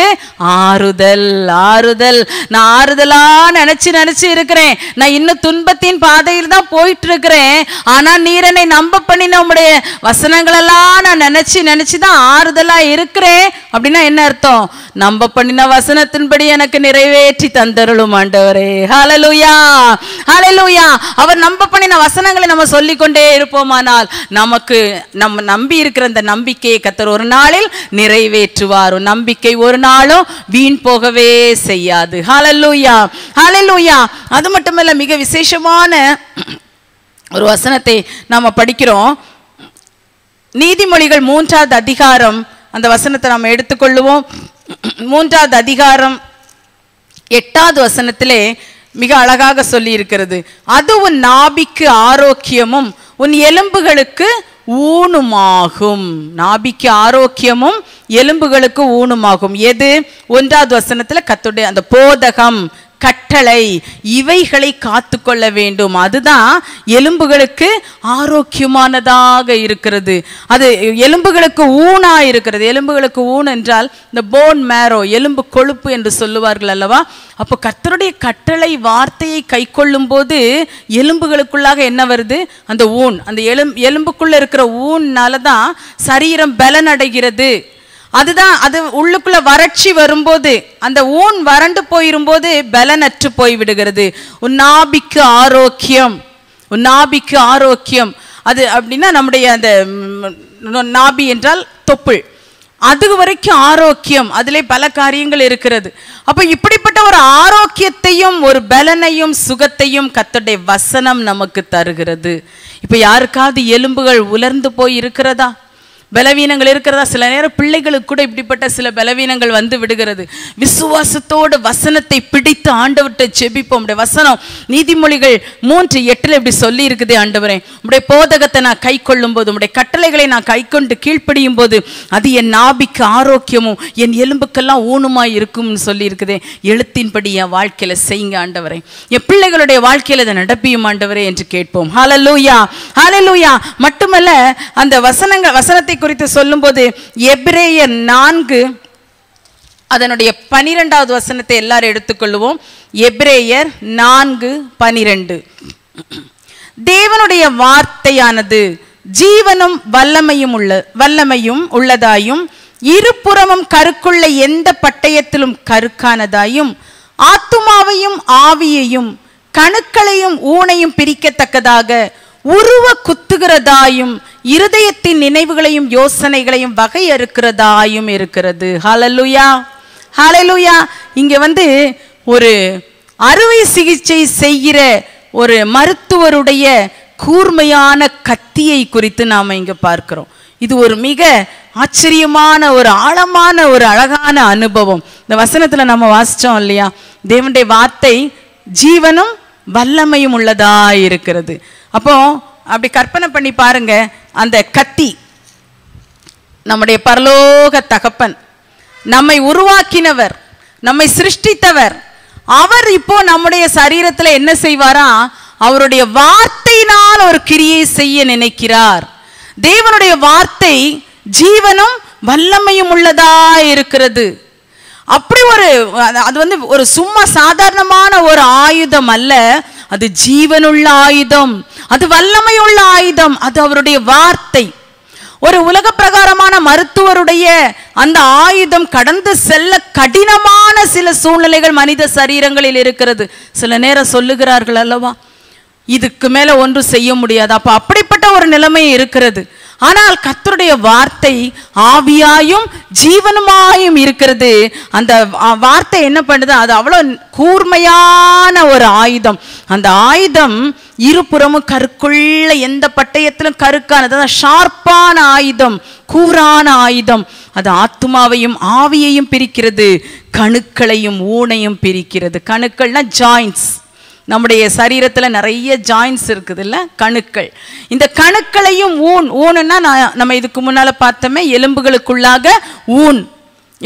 ஆறுதல் ஆறுதல் நான் ஆறுதலா நினைச்சு நினைச்சு இருக்கிறேன் நான் இன்னும் துன்பத்தின் பாதையில் தான் போயிட்டு இருக்கிறேன் ஆனா நீர் என்னை நம்ப பண்ணின உம்முடைய வசனங்களெல்லாம் நான் நினைச்சு நினைச்சு நினைச்சுதான் ஆறுதலா இருக்கிறேன் அப்படின்னா என்ன அர்த்தம் நம்ப பண்ணின வசனத்தின்படி எனக்கு நிறைவேற்றி தந்தருளும் ஆண்டவரே ஹalleluya ஹalleluya அவர் நம்ப பண்ணின வசனங்களை நம்ம சொல்லிக்கொண்டே இருப்போமானால் நமக்கு நம்ம நம்பி இருக்கிற அந்த நம்பிக்கையை கத்தர் ஒரு நாளில் நிறைவேற்றுவார் நம்பிக்கை ஒரு நாளும் வீண் போகவே செய்யாது ஹalleluya ஹalleluya அது மட்டுமல்ல மிக விசேஷமான ஒரு வசனத்தை நாம படிக்கிறோம் நீதிமொழிகள் மூன்றாவது அதிகாரம் அந்த வசனத்தை நாம் எடுத்துக்கொள்ளுவோம் மூன்றாவது அதிகாரம் எட்டாவது வசனத்திலே மிக அழகாக சொல்லி இருக்கிறது அது உன் நாபிக்கு ஆரோக்கியமும் உன் எலும்புகளுக்கு ஊனுமாகும் நாபிக்கு ஆரோக்கியமும் எலும்புகளுக்கு ஊனுமாகும் எது ஒன்றாவது வசனத்துல கத்துடைய அந்த போதகம் கட்டளை இவைகளை காத்து கொள்ள வேண்டும் அதுதான் எலும்புகளுக்கு ஆரோக்கியமானதாக இருக்கிறது அது எலும்புகளுக்கு ஊனா இருக்கிறது எலும்புகளுக்கு ஊன் என்றால் இந்த போன் மேரோ எலும்பு கொழுப்பு என்று சொல்லுவார்கள் அல்லவா அப்போ கர்த்தருடைய கட்டளை வார்த்தையை கை கொள்ளும் போது எலும்புகளுக்குள்ளாக என்ன வருது அந்த ஊன் அந்த எலும் எலும்புக்குள்ள இருக்கிற ஊன்னால தான் சரீரம் பலனடைகிறது அதுதான் அது உள்ளுக்குள்ள வறட்சி வரும்போது அந்த ஊன் வறண்டு போயிரும்போது பலனற்று போய் விடுகிறது உன் நாபிக்கு ஆரோக்கியம் உன் நாபிக்கு ஆரோக்கியம் அது அப்படின்னா நம்முடைய அந்த ம், நாபி என்றால் தொப்புள் அது வரைக்கும் ஆரோக்கியம் அதிலே பல காரியங்கள் இருக்கிறது அப்ப இப்படிப்பட்ட ஒரு ஆரோக்கியத்தையும் ஒரு பலனையும் சுகத்தையும் கத்தருடைய வசனம் நமக்கு தருகிறது இப்ப யாருக்காவது எலும்புகள் உலர்ந்து போய் இருக்கிறதா பலவீனங்கள் இருக்கிறதா சில நேரம் பிள்ளைகளுக்கு கூட இப்படிப்பட்ட சில பலவீனங்கள் வந்து விடுகிறது விசுவாசத்தோடு வசனத்தை பிடித்து ஆண்டவர்கிட்ட செபிப்போம் உடைய வசனம் நீதிமொழிகள் மூன்று எட்டுல இப்படி சொல்லி இருக்குது ஆண்டவரே உடைய போதகத்தை நான் கை கொள்ளும் போது உடைய கட்டளைகளை நான் கை கொண்டு கீழ்ப்படியும் போது அது என் நாபிக்கு ஆரோக்கியமும் என் எலும்புக்கெல்லாம் ஊனுமாய் இருக்கும்னு சொல்லி இருக்குதே எழுத்தின்படி என் வாழ்க்கையில செய்யுங்க ஆண்டவரே என் பிள்ளைகளுடைய வாழ்க்கையில இதை நடப்பியும் ஆண்டவரே என்று கேட்போம் ஹalleluya ஹalleluya மட்டுமல்ல அந்த வசனங்கள் வசனத்தை குறித்து சொல்லும்போது எபிரேயர் நான்கு அதனுடைய பனிரெண்டாவது வசனத்தை எல்லாரும் எடுத்துக்கொள்வோம் எபிரேயர் நான்கு பனிரெண்டு தேவனுடைய வார்த்தையானது ஜீவனும் வல்லமையும் உள்ள வல்லமையும் உள்ளதாயும் இருபுறமும் கருக்குள்ள எந்த பட்டயத்திலும் கருக்கானதாயும் ஆத்துமாவையும் ஆவியையும் கணுக்களையும் ஊனையும் பிரிக்கத்தக்கதாக உருவ குத்துகிறதாயும் இருதயத்தின் நினைவுகளையும் யோசனைகளையும் வகையறுக்கிறதாயும் இருக்கிறது ஹalleluya ஹalleluya இங்க வந்து ஒரு அறுவை சிகிச்சை செய்கிற ஒரு மருத்துவருடைய கூர்மையான கத்தியை குறித்து நாம இங்க பார்க்கிறோம் இது ஒரு மிக ஆச்சரியமான ஒரு ஆழமான ஒரு அழகான அனுபவம் இந்த வசனத்துல நம்ம வாசிச்சோம் இல்லையா தேவனுடைய வார்த்தை ஜீவனும் வல்லமையும் உள்ளதா இருக்கிறது அப்போ அப்படி கற்பனை பண்ணி பாருங்க அந்த கத்தி நம்முடைய பரலோக தகப்பன் நம்மை உருவாக்கினவர் நம்மை சிருஷ்டித்தவர் அவர் இப்போ நம்முடைய சரீரத்துல என்ன செய்வாரா அவருடைய வார்த்தையினால் ஒரு கிரியை செய்ய நினைக்கிறார் தேவனுடைய வார்த்தை ஜீவனும் வல்லமையும் உள்ளதா இருக்கிறது அப்படி ஒரு அது- அது வந்து ஒரு சும்மா சாதாரணமான ஒரு ஆயுதம் அல்ல அது ஜீவனுள்ள ஆயுதம் அது வல்லமையுள்ள ஆயுதம் அது அவருடைய வார்த்தை ஒரு உலக பிரகாரமான மருத்துவருடைய அந்த ஆயுதம் கடந்து செல்ல கடினமான சில சூழ்நிலைகள் மனித சரீரங்களில் இருக்கிறது சில நேரம் சொல்லுகிறார்கள் அல்லவா இதுக்கு மேல ஒன்றும் செய்ய முடியாது அப்ப அப்படிப்பட்ட ஒரு நிலைமை இருக்கிறது ஆனால் கர்த்தருடைய வார்த்தை ஆவியாயும் ஜீவனுமாயும் இருக்கிறது அந்த வா- வார்த்தை என்ன பண்ணுது அது அவ்வளவு கூர்மையான ஒரு ஆயுதம் அந்த ஆயுதம் இருபுறமும் கருக்குள்ள எந்த பட்டயத்திலும் கருக்கானது ஷார்ப்பான ஆயுதம் கூரான ஆயுதம் அது ஆத்துமாவையும் ஆவியையும் பிரிக்கிறது கணுக்களையும் ஊனையும் பிரிக்கிறது கணுக்கள்னா ஜாயின்ஸ் நம்முடைய சரீரத்துல நிறைய ஜாயின்ஸ் இருக்குது இல்ல கணுக்கள் இந்த கணுக்களையும் ஊன் ஊனுன்னா நான் நம்ம இதுக்கு முன்னால பார்த்தோமே எலும்புகளுக்குள்ளாக ஊன்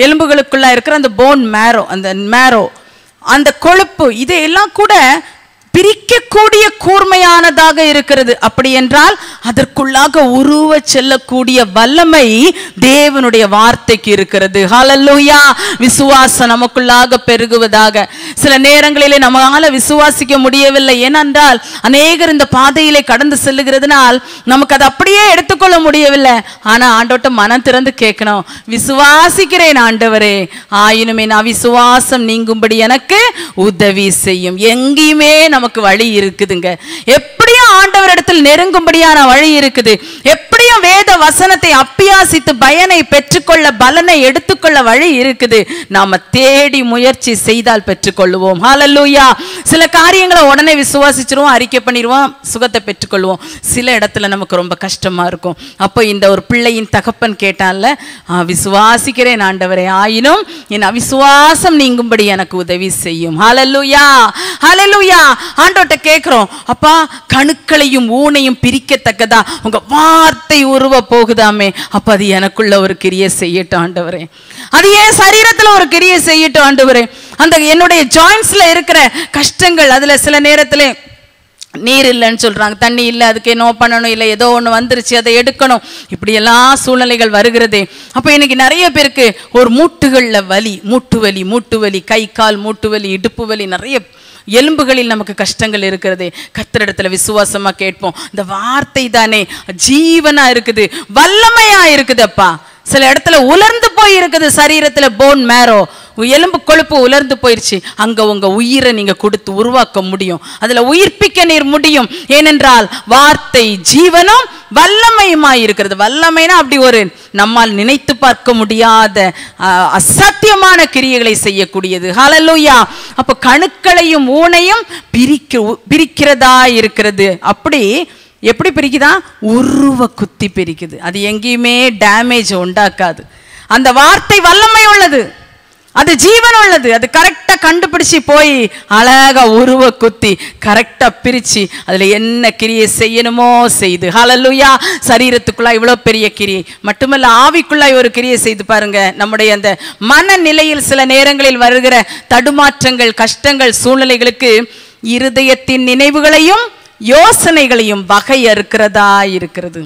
எலும்புகளுக்குள்ளா இருக்கிற அந்த போன் மேரோ அந்த மேரோ அந்த கொழுப்பு இதையெல்லாம் கூட பிரிக்கக்கூடிய கூர்மையானதாக இருக்கிறது அப்படி என்றால் அதற்குள்ளாக உருவ செல்லக்கூடிய வல்லமை தேவனுடைய வார்த்தைக்கு இருக்கிறது ஹalleluya விசுவாசம் நமக்குள்ளாக பெருகுவதாக சில நேரங்களிலே நம்மால விசுவாசிக்க முடியவில்லை ஏனென்றால் அநேகர் இந்த பாதையிலே கடந்து செல்லுகிறதுனால் நமக்கு அதை அப்படியே எடுத்துக்கொள்ள முடியவில்லை ஆனா ஆண்டோட்ட மனம் திறந்து கேட்கணும் விசுவாசிக்கிறேன் ஆண்டவரே ஆயினுமே நான் விசுவாசம் நீங்கும்படி எனக்கு உதவி செய்யும் எங்கேயுமே நமக்கு வழி இருக்குதுங்க எப்படியும் ஆண்டவரிடத்தில் நெருங்கும்படியான வழி இருக்குது எப்படியும் வேத வசனத்தை அப்பியாசித்து பயனை பெற்றுக்கொள்ள பலனை எடுத்துக்கொள்ள வழி இருக்குது நாம தேடி முயற்சி செய்தால் பெற்றுக்கொள்ளுவோம் ஹalleluya சில காரியங்களை உடனே விசுவாசிச்சிருவோம் அறிக்கை பண்ணிடுவோம் சுகத்தை பெற்றுக்கொள்வோம் சில இடத்துல நமக்கு ரொம்ப கஷ்டமா இருக்கும் அப்போ இந்த ஒரு பிள்ளையின் தகப்பன் கேட்டான்ல "ஆ, விசுவாசிக்கிறேன் ஆண்டவரே ஆயினும் என் அவிசுவாசம் நீங்கும்படி எனக்கு உதவி செய்யும் ஹalleluya ஹalleluya ஆண்டோட்ட கேட்கிறோம் அப்பா கணுக்களையும் ஊனையும் பிரிக்கத்தக்கதா உங்க வார்த்தை உருவ போகுதாமே அப்ப அது எனக்குள்ள ஒரு கிரியை செய்யட்டும் ஆண்டவரே அது ஏன் சரீரத்துல ஒரு கிரியை செய்யட்டும் ஆண்டவரே அந்த என்னுடைய ஜாயின்ஸ்ல இருக்கிற கஷ்டங்கள் அதுல சில நேரத்திலே நீர் இல்லைன்னு சொல்றாங்க தண்ணி இல்லை அதுக்கு என்ன பண்ணணும் இல்லை ஏதோ ஒன்று வந்துருச்சு அதை எடுக்கணும் இப்படி எல்லாம் சூழ்நிலைகள் வருகிறதே அப்போ இன்னைக்கு நிறைய பேருக்கு ஒரு மூட்டுகளில் வலி மூட்டு வலி மூட்டு வலி கை கால் மூட்டு வலி இடுப்பு வலி நிறைய எலும்புகளில் நமக்கு கஷ்டங்கள் இருக்கிறதே கத்திரிடத்துல விசுவாசமா கேட்போம் இந்த வார்த்தை தானே ஜீவனா இருக்குது வல்லமையா இருக்குதப்பா சில இடத்துல உலர்ந்து போய் இருக்குது சரீரத்துல போன் மேரோ எலும்பு கொழுப்பு உலர்ந்து போயிருச்சு அங்க உங்க உயிரை நீங்க கொடுத்து உருவாக்க முடியும் அதுல உயிர்ப்பிக்க நீர் முடியும் ஏனென்றால் வார்த்தை ஜீவனும் வல்லமையுமாய் இருக்கிறது வல்லமைனா அப்படி ஒரு நம்மால் நினைத்து பார்க்க முடியாத ஆஹ், அசாத்தியமான கிரியைகளை செய்யக்கூடியது ஹalleluya அப்ப கணுக்களையும் ஊனையும் பிரிக்க பிரிக்கிறதா இருக்கிறது அப்படி எப்படி பிரிக்குதா உருவ குத்தி பிரிக்குது அது எங்கேயுமே டேமேஜ் உண்டாக்காது அந்த வார்த்தை வல்லமை உள்ளது அது ஜீவன் உள்ளது அது கரெக்டா கண்டுபிடிச்சு போய் அழகா உருவ குத்தி கரெக்டா பிரிச்சு அதுல என்ன கிரியை செய்யணுமோ செய்து ஹalleluya சரீரத்துக்குள்ள இவ்வளவு பெரிய கிரியை மட்டுமல்ல ஆவிக்குள்ளாய் ஒரு கிரியை செய்து பாருங்க நம்முடைய அந்த மனநிலையில் சில நேரங்களில் வருகிற தடுமாற்றங்கள் கஷ்டங்கள் சூழ்நிலைகளுக்கு இருதயத்தின் நினைவுகளையும் யோசனைகளையும் வகையறுக்கிறதா இருக்கிறது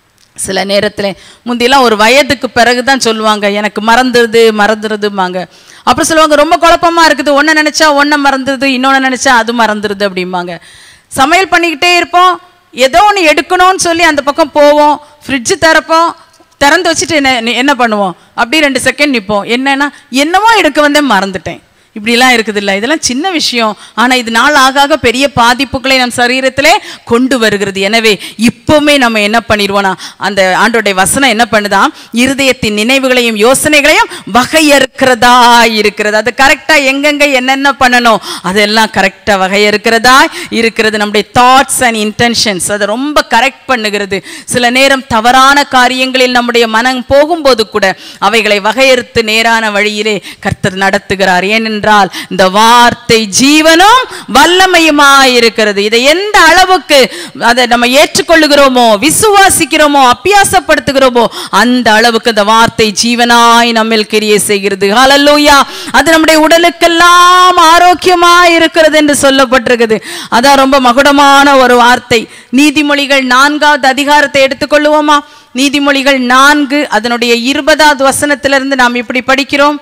சில நேரத்தில் முந்தியெல்லாம் ஒரு வயதுக்கு பிறகு தான் சொல்லுவாங்க எனக்கு மறந்துடுது மறந்துடுதும்பாங்க அப்புறம் சொல்லுவாங்க ரொம்ப குழப்பமா இருக்குது ஒன்றை நினைச்சா ஒன்றை மறந்துடுது இன்னொன்று நினைச்சா அது மறந்துடுது அப்படிம்பாங்க சமையல் பண்ணிக்கிட்டே இருப்போம் ஏதோ ஒன்று எடுக்கணும்னு சொல்லி அந்த பக்கம் போவோம் ஃப்ரிட்ஜு திறப்போம் திறந்து வச்சுட்டு என்ன என்ன பண்ணுவோம் அப்படியே ரெண்டு செகண்ட் நிற்போம் என்னன்னா என்னமோ எடுக்க வந்தே மறந்துட்டேன் இப்படிலாம் இருக்குது இல்லை இதெல்லாம் சின்ன விஷயம் ஆனா இது நாள் ஆக ஆக பெரிய பாதிப்புகளை நம் சரீரத்திலே கொண்டு வருகிறது எனவே இப்பவுமே நம்ம என்ன பண்ணிடுவோம்னா அந்த ஆண்டோடைய வசனம் என்ன பண்ணுதாம் இருதயத்தின் நினைவுகளையும் யோசனைகளையும் வகையறுக்கிறதா இருக்கிறது அது கரெக்டா எங்கெங்க என்னென்ன பண்ணணும் அதெல்லாம் கரெக்டா வகையறுக்கிறதா இருக்கிறது நம்முடைய தாட்ஸ் அண்ட் இன்டென்ஷன்ஸ் அதை ரொம்ப கரெக்ட் பண்ணுகிறது சில நேரம் தவறான காரியங்களில் நம்முடைய மனம் போகும்போது கூட அவைகளை வகையறுத்து நேரான வழியிலே கர்த்தர் நடத்துகிறார் ஏனென்றால் இந்த வார்த்தை ஜீவனும் வல்லமையுமாய் இருக்கிறது இதை எந்த அளவுக்கு அதை நம்ம ஏற்றுக்கொள்ளுகிறோமோ விசுவாசிக்கிறோமோ அப்பியாசப்படுத்துகிறோமோ அந்த அளவுக்கு இந்த வார்த்தை ஜீவனாய் நம்மில் கிரியை செய்கிறது ஹalleluya அது நம்முடைய உடலுக்கெல்லாம் ஆரோக்கியமாய் இருக்கிறது என்று சொல்லப்பட்டிருக்குது அதான் ரொம்ப மகுடமான ஒரு வார்த்தை நீதிமொழிகள் நான்காவது அதிகாரத்தை எடுத்துக்கொள்ளுவோமா நீதிமொழிகள் நான்கு அதனுடைய இருபதாவது வசனத்திலிருந்து நாம் இப்படி படிக்கிறோம்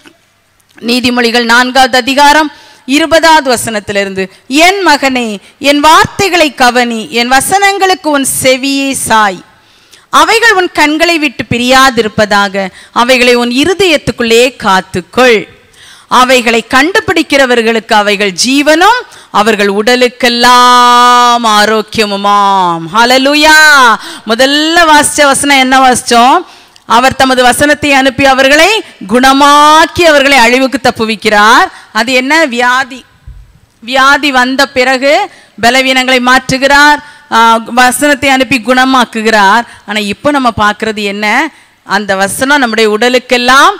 நீதிமொழிகள் நான்காவது அதிகாரம் இருபதாவது வசனத்திலிருந்து என் மகனே என் வார்த்தைகளை கவனி என் வசனங்களுக்கு உன் செவியை சாய் அவைகள் உன் கண்களை விட்டு பிரியாதிருப்பதாக அவைகளை உன் இருதயத்துக்குள்ளே காத்துக்கொள் அவைகளை கண்டுபிடிக்கிறவர்களுக்கு அவைகள் ஜீவனும் அவர்கள் உடலுக்கெல்லாம் ஆரோக்கியமுமாம் ஹalleluya முதல்ல வாசிச்ச வசனம் என்ன வாசிச்சோம் அவர் தமது வசனத்தை அனுப்பி அவர்களை குணமாக்கி அவர்களை அழிவுக்கு தப்புவிக்கிறார் அது என்ன வியாதி வியாதி வந்த பிறகு பலவீனங்களை மாற்றுகிறார் ஆஹ் வசனத்தை அனுப்பி குணமாக்குகிறார் ஆனா இப்போ நம்ம பார்க்கிறது என்ன அந்த வசனம் நம்முடைய உடலுக்கெல்லாம்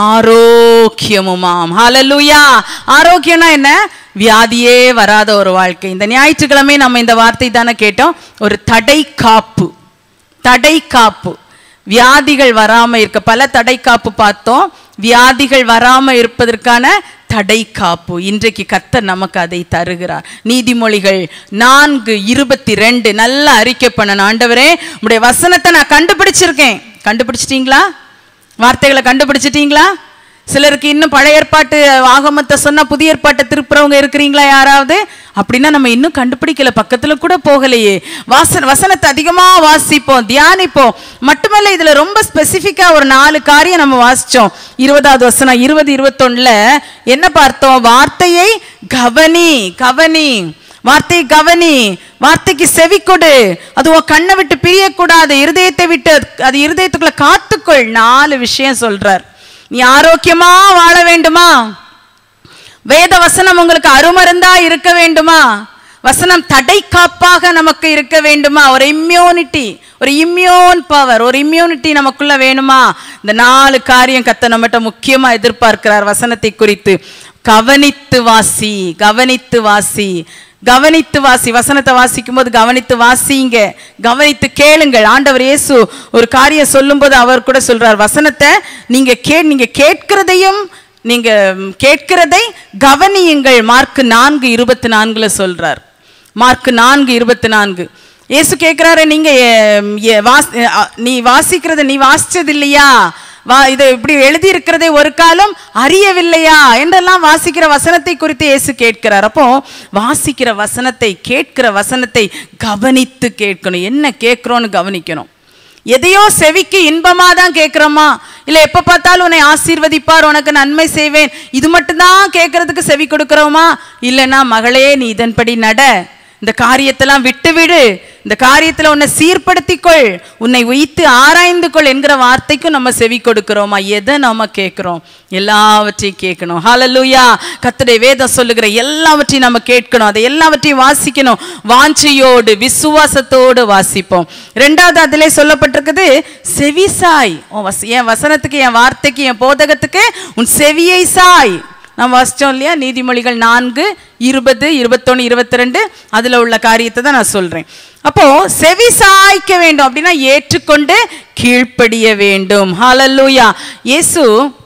ஆரோக்கியமுமாம் ஹalleluya ஆரோக்கியம்னா என்ன வியாதியே வராத ஒரு வாழ்க்கை இந்த ஞாயிற்றுக்கிழமை நம்ம இந்த வார்த்தை தானே கேட்டோம் ஒரு தடை காப்பு தடை காப்பு வியாதிகள் வராம இருக்க பல தடை காப்பு பார்த்தோம் வியாதிகள் வராம இருப்பதற்கான தடை காப்பு இன்றைக்கு கத்தர் நமக்கு அதை தருகிறார் நீதிமொழிகள் நான்கு இருபத்தி ரெண்டு நல்லா அறிக்கை பண்ணணும் ஆண்டவரே உடைய வசனத்தை நான் கண்டுபிடிச்சிருக்கேன் கண்டுபிடிச்சிட்டீங்களா வார்த்தைகளை கண்டுபிடிச்சிட்டீங்களா சிலருக்கு இன்னும் பழைய ஏற்பாட்டு ஆகமத்தை சொன்னா புதிய ஏற்பாட்டை திருப்புறவங்க இருக்கிறீங்களா யாராவது அப்படின்னா நம்ம இன்னும் கண்டுபிடிக்கல பக்கத்துல கூட போகலையே வாசன வசனத்தை அதிகமா வாசிப்போம் தியானிப்போம் மட்டுமல்ல இதுல ரொம்ப ஸ்பெசிஃபிக்கா ஒரு நாலு காரியம் நம்ம வாசிச்சோம் இருபதாவது வசனம் இருபது இருபத்தொன்னுல என்ன பார்த்தோம் வார்த்தையை கவனி கவனி வார்த்தை கவனி வார்த்தைக்கு செவி கொடு அது உன் கண்ணை விட்டு பிரியக்கூடாது இருதயத்தை விட்டு அது- அது இருதயத்துக்குள்ள காத்துக்கொள் நாலு விஷயம் சொல்றார் நீ ஆரோக்கியமா வாழ வேண்டுமா வேத வசனம் உங்களுக்கு அருமருந்தா இருக்க வேண்டுமா வசனம் தடை காப்பாக நமக்கு இருக்க வேண்டுமா ஒரு இம்யூனிட்டி ஒரு இம்யூன் பவர் ஒரு இம்யூனிட்டி நமக்குள்ள வேணுமா இந்த நாலு காரியம் கத்த நம்மகிட்ட முக்கியமா எதிர்பார்க்கிறார் வசனத்தை குறித்து கவனித்து வாசி கவனித்து வாசி கவனித்து வாசி வசனத்தை வாசிக்கும் போது கவனித்து வாசிங்க கவனித்து கேளுங்கள் ஆண்டவர் இயேசு ஒரு காரியம் சொல்லும்போது அவர் கூட சொல்றார் வசனத்தை நீங்க கே நீங்க கேட்கிறதையும் நீங்க ம், கேட்கிறதை கவனியுங்கள் மார்க் நான்கு இருபத்தி நான்குல சொல்றார் மார்க் நான்கு இருபத்தி நான்கு இயேசு கேட்கிறாரு நீங்க எ- எ- வாஸ் அ, நீ வாசிக்கிறத நீ வாசிச்சது இல்லையா வா இதை இப்படி எழுதி இருக்கிறதை ஒரு காலம் அறியவில்லையா என்றெல்லாம் வாசிக்கிற வசனத்தை குறித்து இயேசு கேட்கிறார் அப்போ வாசிக்கிற வசனத்தை கேட்கிற வசனத்தை கவனித்து கேட்கணும் என்ன கேட்கிறோன்னு கவனிக்கணும் எதையோ செவிக்கு இன்பமா தான் கேட்கிறோமா இல்ல எப்ப பார்த்தாலும் உன்னை ஆசீர்வதிப்பார் உனக்கு நன்மை செய்வேன் இது மட்டும்தான் கேட்கறதுக்கு செவி கொடுக்கிறோமா இல்லைன்னா மகளே நீ இதன்படி நட இந்த காரியத்தெல்லாம் விட்டுவிடு இந்த காரியத்துல உன்னை சீர்படுத்திக்கொள் உன்னை உய்த்து ஆராய்ந்து கொள் என்கிற வார்த்தைக்கும் நம்ம செவி கொடுக்கிறோமா எதை நாம கேட்கிறோம் எல்லாவற்றையும் கேட்கணும் ஹalleluya கர்த்தருடைய வேதம் சொல்லுகிற எல்லாவற்றையும் நம்ம கேட்கணும் அதை எல்லாவற்றையும் வாசிக்கணும் வாஞ்சையோடு விசுவாசத்தோடு வாசிப்போம் ரெண்டாவது அதிலே சொல்லப்பட்டிருக்குது செவிசாய் உன் வச- என் வசனத்துக்கு என் வார்த்தைக்கு என் போதகத்துக்கு உன் செவியை சாய் நாம் வாசிச்சோம் இல்லையா நீதிமொழிகள் நான்கு இருபது இருபத்தொன்னு இருபத்தி ரெண்டு அதில் உள்ள காரியத்தை தான் நான் சொல்றேன் அப்போ செவி சாய்க்க வேண்டும் அப்படின்னா ஏற்றுக்கொண்டு கீழ்ப்படிய வேண்டும் ஹalleluya இயேசு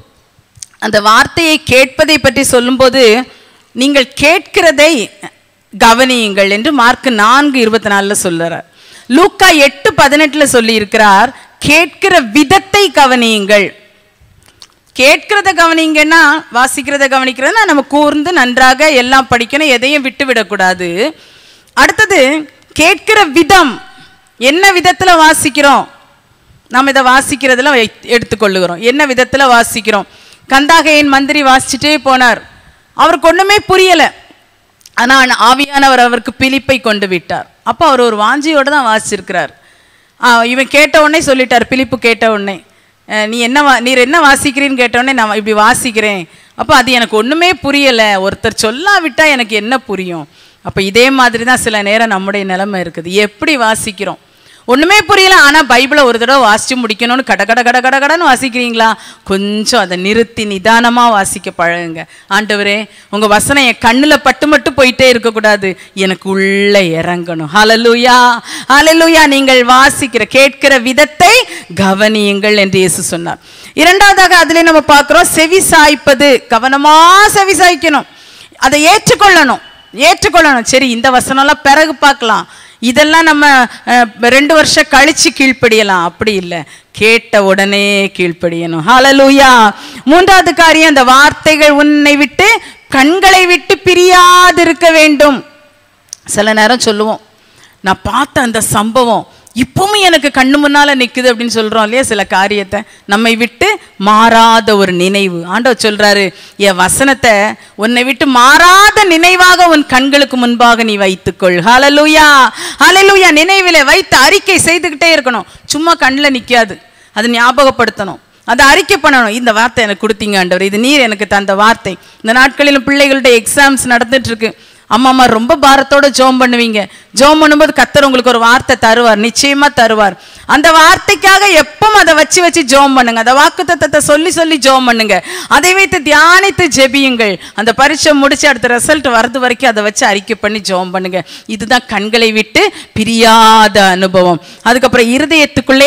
அந்த வார்த்தையை கேட்பதை பற்றி சொல்லும்போது நீங்கள் கேட்கிறதை கவனியுங்கள் என்று மார்க் நான்கு இருபத்தி நாலுல சொல்லுறார் லூக்கா எட்டு பதினெட்டுல சொல்லி இருக்கிறார் கேட்கிற விதத்தை கவனியுங்கள் கேட்கிறத கவனிங்கன்னா வாசிக்கிறத கவனிக்கிறதுனா நம்ம கூர்ந்து நன்றாக எல்லாம் படிக்கணும் எதையும் விட்டு விடக்கூடாது அடுத்தது கேட்கிற விதம் என்ன விதத்துல வாசிக்கிறோம் நாம் இதை வாசிக்கிறதுல வை- எடுத்துக்கொள்ளுகிறோம் என்ன விதத்துல வாசிக்கிறோம் கந்தாகையின் மந்திரி வாசிச்சுட்டே போனார் அவருக்கு ஒண்ணுமே புரியல ஆனா ஆவியானவர் அவருக்கு பிலிப்பை கொண்டு விட்டார் அப்போ அவர் ஒரு வாஞ்சியோட தான் வாசிச்சிருக்கிறார் ஆ, இவன் கேட்ட உடனே சொல்லிட்டார் பிலிப்பு கேட்ட உடனே அஹ், நீ என்ன வா நீர் என்ன வாசிக்கிறீன்னு கேட்ட உடனே நான் இப்படி வாசிக்கிறேன் அப்போ அது எனக்கு ஒண்ணுமே புரியல ஒருத்தர் சொல்லாவிட்டா எனக்கு என்ன புரியும் அப்போ இதே மாதிரி தான் சில நேரம் நம்முடைய நிலைமை இருக்குது எப்படி வாசிக்கிறோம் ஒண்ணுமே புரியல ஆனா பைபிளை ஒரு தடவை வாசிச்சு முடிக்கணும்னு கட கட கட கட கடன்னு வாசிக்கிறீங்களா கொஞ்சம் அதை நிறுத்தி நிதானமா வாசிக்க பழகுங்க ஆண்டவரே உங்க வசனம் என் கண்ணுல பட்டு மட்டும் போயிட்டே இருக்கக்கூடாது எனக்கு உள்ள இறங்கணும் ஹalleluya ஹalleluya நீங்கள் வாசிக்கிற கேட்கிற விதத்தை கவனியுங்கள் என்று இயேசு சொன்னார் இரண்டாவதாக அதிலே நம்ம பார்க்கிறோம் செவி சாய்ப்பது கவனமா செவி சாய்க்கணும் அதை ஏற்றுக்கொள்ளணும் ஏற்றுக்கொள்ளணும் சரி இந்த வசனம்லாம் பிறகு பார்க்கலாம் இதெல்லாம் நம்ம அஹ், ரெண்டு வருஷம் கழிச்சு கீழ்ப்படியலாம் அப்படி இல்லை கேட்ட உடனே கீழ்ப்படியணும் ஹalleluya மூன்றாவது காரியம் அந்த வார்த்தைகள் உன்னை விட்டு கண்களை விட்டு பிரியாதிருக்க வேண்டும் சில நேரம் சொல்லுவோம் நான் பார்த்த அந்த சம்பவம் இப்பவும் எனக்கு கண்ணு முன்னால நிக்குது அப்படின்னு சொல்றோம் இல்லையா சில காரியத்தை நம்மை விட்டு மாறாத ஒரு நினைவு ஆண்டவர் சொல்றாரு என் வசனத்தை உன்னை விட்டு மாறாத நினைவாக உன் கண்களுக்கு முன்பாக நீ வைத்துக்கொள் ஹalleluya ஹalleluya நினைவிலே வைத்து அறிக்கை செய்துக்கிட்டே இருக்கணும் சும்மா கண்ணில் நிக்காது அது ஞாபகப்படுத்தணும் அதை அறிக்கை பண்ணணும் இந்த வார்த்தை எனக்கு கொடுத்தீங்க ஆண்டவர் இது நீர் எனக்கு தந்த வார்த்தை இந்த நாட்களிலும் பிள்ளைகளுடைய எக்ஸாம்ஸ் நடந்துட்டு இருக்கு அம்மா அம்மா ரொம்ப பாரத்தோட ஜோம் பண்ணுவீங்க ஜோம் பண்ணும்போது கத்தர் உங்களுக்கு ஒரு வார்த்தை தருவார் நிச்சயமா தருவார் அந்த வார்த்தைக்காக எப்பவும் அதை வச்சு வச்சு ஜோம் பண்ணுங்க அந்த வாக்குத்தத்தத்தை சொல்லி சொல்லி ஜோம் பண்ணுங்க அதை வைத்து தியானித்து ஜெபியுங்கள் அந்த பரீட்சை முடிச்சு அடுத்த ரிசல்ட் வரது வரைக்கும் அதை வச்சு அறிக்கை பண்ணி ஜோம் பண்ணுங்க இதுதான் கண்களை விட்டு பிரியாத அனுபவம் அதுக்கப்புறம் இருதயத்துக்குள்ளே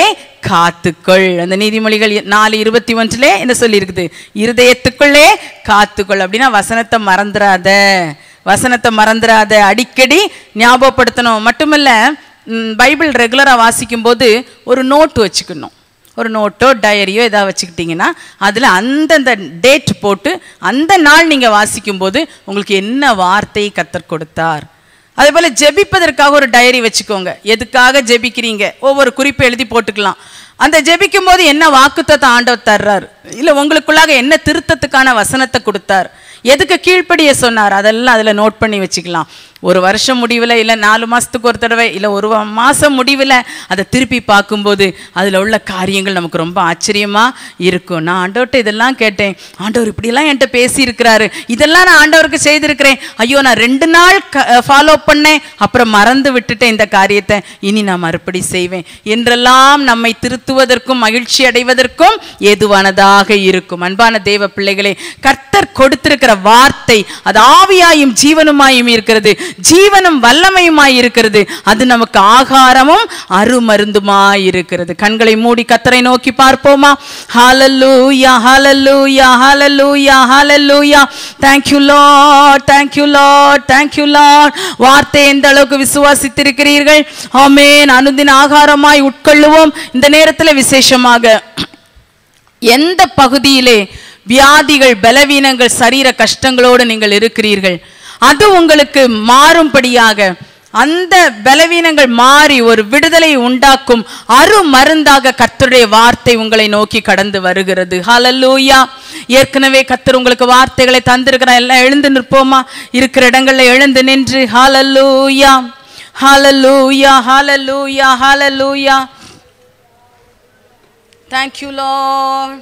காத்துக்கொள் அந்த நீதிமொழிகள் நாலு இருபத்தி ஒன்றிலே என்ன சொல்லியிருக்குது இருதயத்துக்குள்ளே காத்துக்கொள் அப்படின்னா வசனத்தை மறந்துடாத வசனத்தை மறந்துடாத அடிக்கடி ஞாபகப்படுத்தணும் மட்டுமல்ல ம், பைபிள் ரெகுலராக வாசிக்கும்போது ஒரு நோட்டு வச்சுக்கணும் ஒரு நோட்டோ டயரியோ ஏதாவது வச்சுக்கிட்டிங்கன்னா அதில் அந்தந்த டேட் போட்டு அந்த நாள் நீங்கள் வாசிக்கும்போது உங்களுக்கு என்ன வார்த்தை கத்தர் கொடுத்தார் அதே போல் ஜெபிப்பதற்காக ஒரு டயரி வச்சுக்கோங்க எதுக்காக ஜெபிக்கிறீங்க ஒவ்வொரு குறிப்பை எழுதி போட்டுக்கலாம் அந்த ஜெபிக்கும் போது என்ன வாக்குத்தத்தை ஆண்டவர் தர்றார் இல்லை உங்களுக்குள்ளாக என்ன திருத்தத்துக்கான வசனத்தை கொடுத்தார் எதுக்கு கீழ்ப்படிய சொன்னார் அதெல்லாம் அதில் நோட் பண்ணி வச்சுக்கலாம் ஒரு வருஷம் முடிவில் இல்லை நாலு மாதத்துக்கு ஒரு தடவை இல்லை ஒரு வ- மாசம் முடிவில் அதை திருப்பி பார்க்கும்போது அதில் உள்ள காரியங்கள் நமக்கு ரொம்ப ஆச்சரியமாக இருக்கும் நான் ஆண்டவர்கிட்ட இதெல்லாம் கேட்டேன் ஆண்டவர் இப்படியெல்லாம் என்கிட்ட பேசியிருக்கிறாரு இதெல்லாம் நான் ஆண்டவருக்கு செய்திருக்கிறேன் ஐயோ நான் ரெண்டு நாள் ஃபாலோ பண்ணேன் அப்புறம் மறந்து விட்டுட்டேன் இந்த காரியத்தை இனி நான் மறுபடி செய்வேன் என்றெல்லாம் நம்மை திருத்துவதற்கும் மகிழ்ச்சி அடைவதற்கும் ஏதுவானதாக இருக்கும் அன்பான தேவ பிள்ளைகளே கர்த்தர் கொடுத்திருக்கிற வார்த்தை அது ஆவியாயும் ஜீவனுமாயும் இருக்கிறது ஜீவனும் வல்லமையுமாய் இருக்கிறது அது நமக்கு ஆகாரமும் அருமருந்துமாய் இருக்கிறது கண்களை மூடி கத்தரை நோக்கி பார்ப்போமா ஹalleluya ஹalleluya ஹalleluya ஹalleluya thank you lord thank you lord thank you lord வார்த்தை எந்த அளவுக்கு விசுவாசித்திருக்கிறீர்கள் ஆமென் அனுதின ஆகாரமாய் உட்கொள்ளுவோம் இந்த நேரத்தில் விசேஷமாக எந்த பகுதியிலே வியாதிகள் பலவீனங்கள் சரீர கஷ்டங்களோடு நீங்கள் இருக்கிறீர்கள் அது உங்களுக்கு மாறும்படியாக அந்த பலவீனங்கள் மாறி ஒரு விடுதலை உண்டாக்கும் அரு மருந்தாக கர்த்தருடைய வார்த்தை உங்களை நோக்கி கடந்து வருகிறது ஹalleluya ஏற்கனவே கர்த்தர் உங்களுக்கு வார்த்தைகளை தந்திருக்கிற எல்லாம் எழுந்து நிற்போமா இருக்கிற இடங்கள்ல எழுந்து நின்று ஹalleluya ஹalleluya ஹalleluya ஹalleluya Thank you, Lord.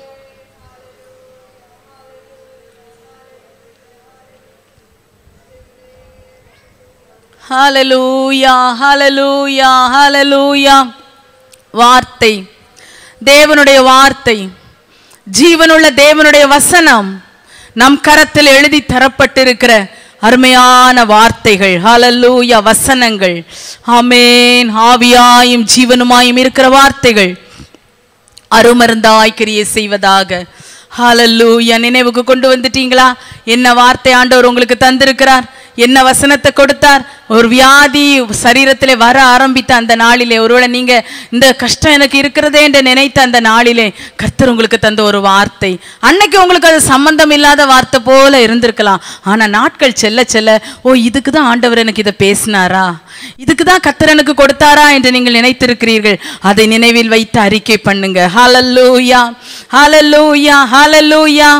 Hallelujah, hallelujah, hallelujah. வார்த்தை தேவனுடைய வார்த்தை ஜீவனுள்ள தேவனுடைய வசனம் நம் கரத்தில் எழுதி தரப்பட்டிருக்கிற அருமையான வார்த்தைகள் ஹalleluya வசனங்கள் ஆமென் ஆவியாயும் ஜீவனுமாயும் இருக்கிற வார்த்தைகள் அருமருந்தாய் கிரியை செய்வதாக ஹalleluya நினைவுக்கு கொண்டு வந்துட்டீங்களா என்ன வார்த்தை ஆண்டவர் உங்களுக்கு தந்திருக்கிறார் என்ன வசனத்தை கொடுத்தார் ஒரு வியாதி சரீரத்திலே வர ஆரம்பித்த அந்த நாளிலே ஒருவேளை நீங்க இந்த கஷ்டம் எனக்கு இருக்கிறதே என்று நினைத்த அந்த நாளிலே கர்த்தர் உங்களுக்கு தந்த ஒரு வார்த்தை அன்னைக்கு உங்களுக்கு அது சம்பந்தம் இல்லாத வார்த்தை போல இருந்திருக்கலாம் ஆனா நாட்கள் செல்ல செல்ல ஓ இதுக்கு தான் ஆண்டவர் எனக்கு இதை பேசினாரா இதுக்கு தான் கர்த்தர் எனக்கு கொடுத்தாரா என்று நீங்கள் நினைத்திருக்கிறீர்கள் அதை நினைவில் வைத்து அறிக்கை பண்ணுங்க ஹalleluya ஹalleluya ஹalleluya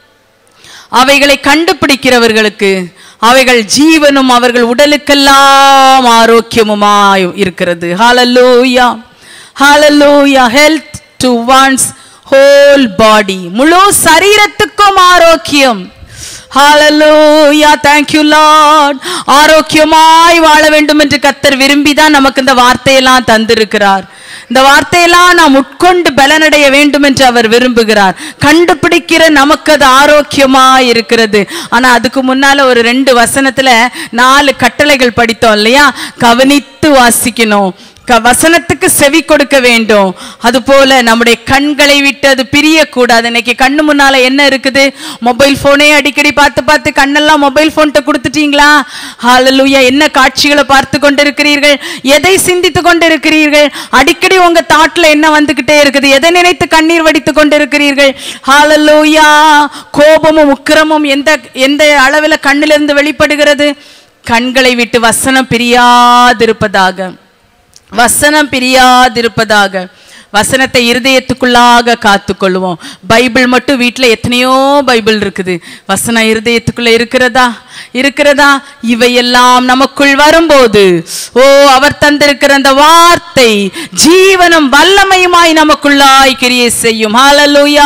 அவைகளை கண்டுபிடிக்கிறவர்களுக்கு அவைகள் ஜீவனும் அவர்கள் உடலுக்கெல்லாம் ஆரோக்கியமுமாய் இருக்கிறது ஹalleluya ஹalleluya health to one's whole body முழு சரீரத்துக்கும் ஆரோக்கியம் ஹalleluya thank you lord ஆரோக்கியமாய் வாழ வேண்டும் என்று கத்தர் விரும்பி தான் நமக்கு இந்த வார்த்தையெல்லாம் தந்திருக்கிறார் இந்த வார்த்தையெல்லாம் நாம் உட்கொண்டு பலனடைய வேண்டும் என்று அவர் விரும்புகிறார் கண்டுபிடிக்கிற நமக்கு அது ஆரோக்கியமா இருக்கிறது ஆனா அதுக்கு முன்னால ஒரு ரெண்டு வசனத்துல நாலு கட்டளைகள் படித்தோம் இல்லையா கவனித்து வாசிக்கணும் க- வசனத்துக்கு செவி கொடுக்க வேண்டும் அதுபோல நம்முடைய கண்களை விட்டு அது பிரியக்கூடாது இன்னைக்கு கண்ணு முன்னால என்ன இருக்குது மொபைல் போனே அடிக்கடி பார்த்து பார்த்து கண்ணெல்லாம் மொபைல் போன்ட்ட கொடுத்துட்டீங்களா ஹalleluya என்ன காட்சிகளை பார்த்து கொண்டிருக்கிறீர்கள் எதை சிந்தித்து கொண்டிருக்கிறீர்கள் அடிக்கடி உங்க தாட்ல என்ன வந்துகிட்டே இருக்குது எதை நினைத்து கண்ணீர் வடித்து கொண்டிருக்கிறீர்கள் ஹalleluya கோபமும் உக்கிரமும் எந்த எந்த அளவில் கண்ணிலிருந்து வெளிப்படுகிறது கண்களை விட்டு வசனம் பிரியாதிருப்பதாக வசனம் பிரியாதிருப்பதாக வசனத்தை இருதயத்துக்குள்ளாக காத்துக்கொள்வோம் பைபிள் மட்டும் வீட்டில் எத்தனையோ பைபிள் இருக்குது வசனம் இருதயத்துக்குள்ள இருக்கிறதா இருக்கிறதா இவையெல்லாம் நமக்குள் வரும்போது ஓ அவர் தந்திருக்கிற அந்த வார்த்தை ஜீவனும் வல்லமையுமாய் நமக்குள்ளாய் கிரியை செய்யும் ஹalleluya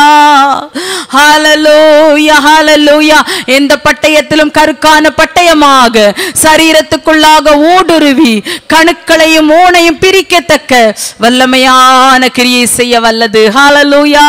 ஹalleluya ஹalleluya எந்த பட்டயத்திலும் கருக்கான பட்டயமாக சரீரத்துக்குள்ளாக ஊடுருவி கணுக்களையும் ஊனையும் பிரிக்கத்தக்க வல்லமையான கிரியை செய்ய வல்லது ஹalleluya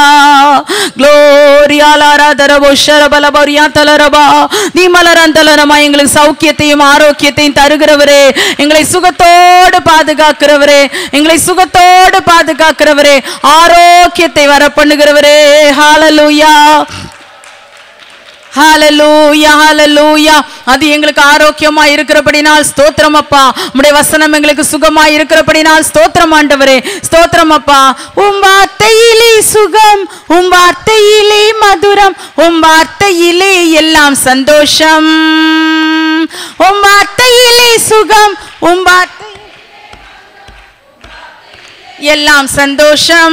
gloria லாராதரபோ ஷரபலபரியா தலரபா நீ மலரந்தலரமா எங்களுக்கு சௌக்கியத்தையும் ஆரோக்கியத்தையும் தருகிறவரே எங்களை சுக சுகத்தோடு பாதுகாக்கிறவரே எங்களை சுகத்தோடு பாதுகாக்கிறவரே ஆரோக்கியத்தை வர பண்ணுகிறவரே ஹalleluya ஹalleluya ஹalleluya அது எங்களுக்கு ஆரோக்கியமா இருக்கிறபடினால் ஸ்தோத்திரம் அப்பா உம்முடைய வசனம் எங்களுக்கு சுகமா இருக்கிறபடினால் ஸ்தோத்திரம் ஆண்டவரே ஸ்தோத்திரம் அப்பா உம் வார்த்தையிலே சுகம் உம் வார்த்தையிலே மதுரம் உம் வார்த்தையிலே எல்லாம் சந்தோஷம் உம் வார்த்தையிலே சுகம் உம் வார்த்தை எல்லாம் சந்தோஷம்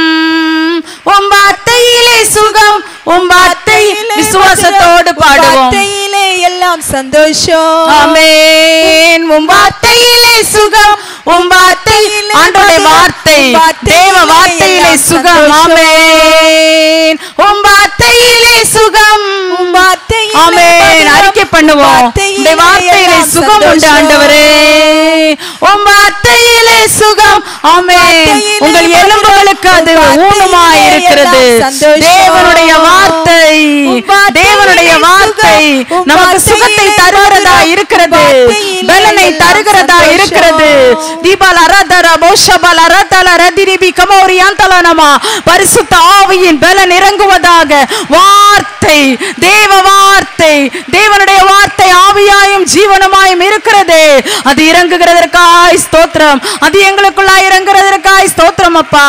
உம் வார்த்தையிலே சுகம் உம் வார்த்தை விசுவாசத்தோடு பாடுவோம் வார்த்தையிலே எல்லாம் சந்தோஷம் ஆமென் உம் வார்த்தையிலே சுகம் உம் வார்த்தை ஆண்டோடைய வார்த்தை தேவ வார்த்தையிலே சுகம் ஆமென் உம் வார்த்தையிலே சுகம் உம் வார்த்தையிலே ஆமென் மதுரம், அறிக்கை பண்ணுவோம் வார்த்தையிலே உடைய வார்த்தையிலே எல்லாம் சுகம் உண்டு சந்தோஷம். ஆண்டவரே உம் வார்த்தையிலே சுகம் ஆமென் வார்த்தையிலே உங்கள் மதுரம், எலும்புகளுக்கு அது வார்த்தையிலே ஊனமாய் இருக்கிறது எல்லாம் சந்தோஷம். தேவனுடைய வார்த்தை உம் வார்த்தையிலே தேவனுடைய வார்த்தை சுகம், உம் நமக்கு சுகத்தை வார்த்தையிலே தருகிறதா மதுரம், இருக்கிறது வார்த்தையிலே பலனை எல்லாம் தருகிறதா சந்தோஷம். இருக்கிறது தீபால அரதர போஷபல அரதல ரதிரிபி கமோரியாந்தலனமா பரிசுத்த ஆவியின் பலன் இறங்குவதாக வார்த்தை தேவ வார்த்தை தேவனுடைய வார்த்தை ஆவியாயும் ஜீவனமாயும் இருக்கிறது அது இறங்குகிறதற்காய் ஸ்தோத்திரம் அது எங்களுக்குள்ளாய் இறங்குகிறதற்காய் ஸ்தோத்திரம் அப்பா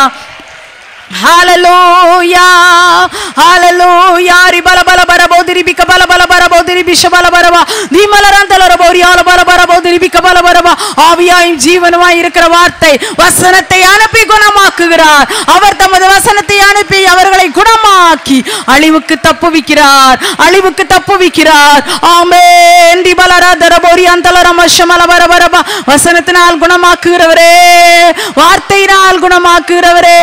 ஹalleluya ஹalleluya ரிபல பல பர போதிரி பிக்க பல பல பர போதிரி பிஷ பல பரவா நீமலரந்தலர போரியால பல பர போதிரி பிக்க பல பரவா ஆவியாயும் ஜீவனுமாய் இருக்கிற வார்த்தை வசனத்தை அனுப்பி குணமாக்குகிறார் அவர் தமது வசனத்தை அனுப்பி அவர்களை குணமாக்கி அழிவுக்கு தப்புவிக்கிறார் அழிவுக்கு தப்புவிக்கிறார் ஆமென் திபலரதர போரியாந்தலர மஷமல பர பரவா வசனத்தினால் குணமாக்குகிறவரே வார்த்தையினால் குணமாக்குகிறவரே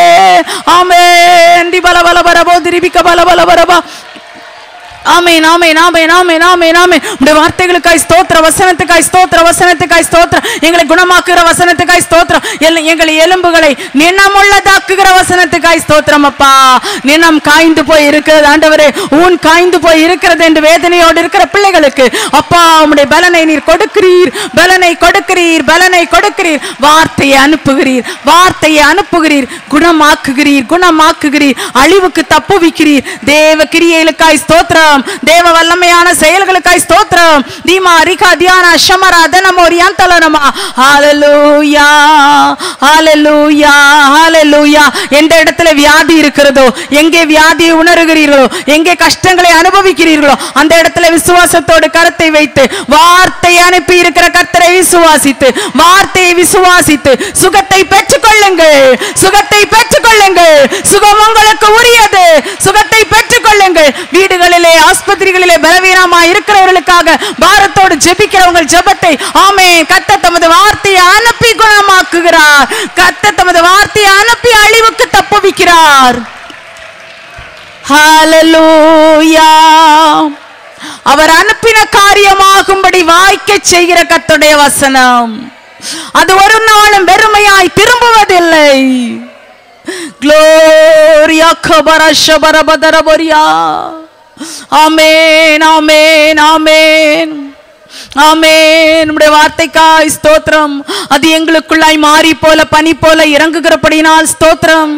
ஆமென் தி பல பல பரபோ திரிபிக்க பல பல பரபா ஆமென் ஆமென் ஆமென் ஆமென் ஆமென் ஆமென் உடைய வார்த்தைகளுக்காய் ஸ்தோத்திர வசனத்துக்காய் ஸ்தோத்திர வசனத்துக்காய் ஸ்தோத்திர எங்களை குணமாக்குகிற வசனத்துக்காய் ஸ்தோத்திரம் எல்ல- எங்களை எலும்புகளை நினமுள்ளதாக்குகிற வசனத்துக்காய் ஸ்தோத்திரம் அப்பா நினம் காய்ந்து போய் இருக்கிறது ஆண்டவரே ஊன் காய்ந்து போய் இருக்கிறது என்று வேதனையோடு இருக்கிற பிள்ளைகளுக்கு அப்பா உம்முடைய பலனை நீர் கொடுக்கிறீர் பலனை கொடுக்கிறீர் பலனை கொடுக்கிறீர் வார்த்தையை அனுப்புகிறீர் வார்த்தையை அனுப்புகிறீர் குணமாக்குகிறீர் குணமாக்குகிறீர் அழிவுக்கு தப்புவிக்கிறீர் தேவ கிரியைகளுக்காய் ஸ்தோத்திரம் தேவ வல்லமையான செயல்களுக்காய் ஸ்தோத்திரம் தீமா ரிகா தியானா ஷமரா தனமோரியான் தலனமா ஹalleluya ஹalleluya ஹalleluya எந்த இடத்துல வியாதி இருக்கிறதோ எங்கே வியாதியை உணர்கிறீர்களோ எங்கே கஷ்டங்களை அனுபவிக்கிறீர்களோ அந்த இடத்துல விசுவாசத்தோடு கரத்தை வைத்து வார்த்தை அனுப்பி இருக்கிற கர்த்தரை விசுவாசித்து வார்த்தையை விசுவாசித்து சுகத்தை பெற்றுக்கொள்ளுங்கள் சுகத்தை பெற்றுக்கொள்ளுங்கள் சுகம் உங்களுக்கு உரியது சுகத்தை பெற்றுக்கொள்ளுங்கள் வீடுகளிலே ஆஸ்பத்திரிகளிலே பலவீனமா இருக்கிறவர்களுக்காக பாரத்தோடு ஜெபிக்கிறவங்க ஜெபத்தை ஆமே கத்த தமது வார்த்தையை அனுப்பி குணமாக்குகிறார் கத்த தமது வார்த்தையை அனுப்பி அழிவுக்கு தப்புவிக்கிறார் ஹalleluya அவர் அனுப்பின காரியமாகும்படி வாய்க்க செய்கிற கர்த்தருடைய வசனம் அது ஒரு நாளும் வெறுமையாய் திரும்புவதில்லை Gloria kabara shabara badara boria. ஆமென் ஆமென் ஆமென் ஆமென் உம்முடைய வார்த்தைக்காய் ஸ்தோத்திரம் அது எங்களுக்குள்ளாய் மாறி போல பனி போல இறங்குகிறபடினால் ஸ்தோத்திரம்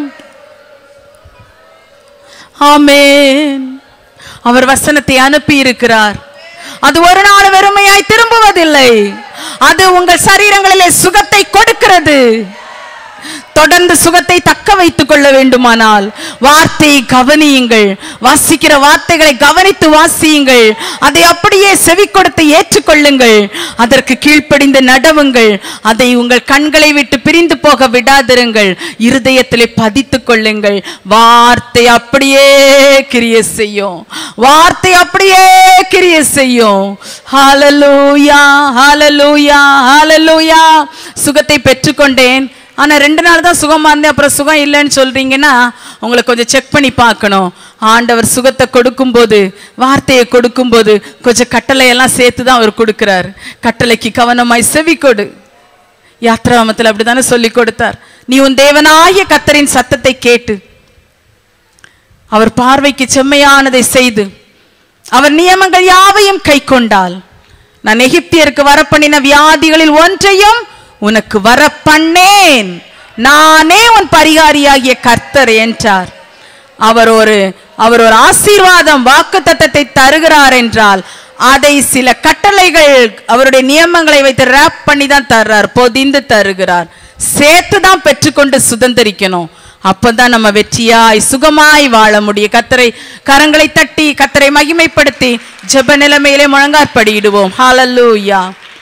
ஆமென் அவர் வசனத்தை அனுப்பி இருக்கிறார் அது ஒரு நாள் வெறுமையாய் திரும்புவதில்லை அது உங்கள் சரீரங்களிலே சுகத்தை கொடுக்கிறது தொடர்ந்து சுகத்தை தக்க வைத்துக் கொள்ள வேண்டுமானால் வார்த்தையை கவனியுங்கள் வாசிக்கிற வார்த்தைகளை கவனித்து வாசியுங்கள் அதை அப்படியே செவி கொடுத்து ஏற்றுக்கொள்ளுங்கள் அதற்கு கீழ்ப்படிந்து நடவுங்கள் அதை உங்கள் கண்களை விட்டு பிரிந்து போக விடாதிருங்கள் இருதயத்திலே பதித்துக் கொள்ளுங்கள் வார்த்தை அப்படியே கிரிய செய்யும் வார்த்தை அப்படியே கிரிய செய்யும் ஹalleluya ஹalleluya ஹalleluya சுகத்தை பெற்றுக்கொண்டேன் ஆனா ரெண்டு நாள் தான் சுகமா இருந்தேன் அப்புறம் சுகம் இல்லைன்னு சொல்றீங்கன்னா உங்களை கொஞ்சம் செக் பண்ணி பார்க்கணும் ஆண்டவர் சுகத்தை கொடுக்கும்போது வார்த்தையை கொடுக்கும்போது கொஞ்சம் கட்டளை எல்லாம் சேர்த்து தான் அவர் கொடுக்கிறார் கட்டளைக்கு கவனமாய் செவி கொடு யாத்ராமத்தில் அப்படித்தானே சொல்லி கொடுத்தார் நீ உன் தேவனாகிய கத்தரின் சத்தத்தை கேட்டு அவர் பார்வைக்கு செம்மையானதை செய்து அவர் நியமங்கள் யாவையும் கை கொண்டால் நான் எகிப்தியருக்கு வரப்பண்ணின வியாதிகளில் ஒன்றையும் உனக்கு வர பண்ணேன் நானே உன் பரிகாரியாகிய கர்த்தர் என்றார் அவர் ஒரு அவர் ஒரு ஆசீர்வாதம் வாக்குத்தத்தத்தை தருகிறார் என்றால் அதை சில கட்டளைகள் அவருடைய நியமங்களை வைத்து ரேப் பண்ணி தான் தர்றார் பொதிந்து தருகிறார் சேர்த்து தான் பெற்றுக்கொண்டு சுதந்திரிக்கணும் அப்பதான் நம்ம வெற்றியாய் சுகமாய் வாழ முடியும் கத்தரை கரங்களை தட்டி கத்தரை மகிமைப்படுத்தி ஜெப நிலைமையிலே முழங்காற்படியிடுவோம் ஹalleluya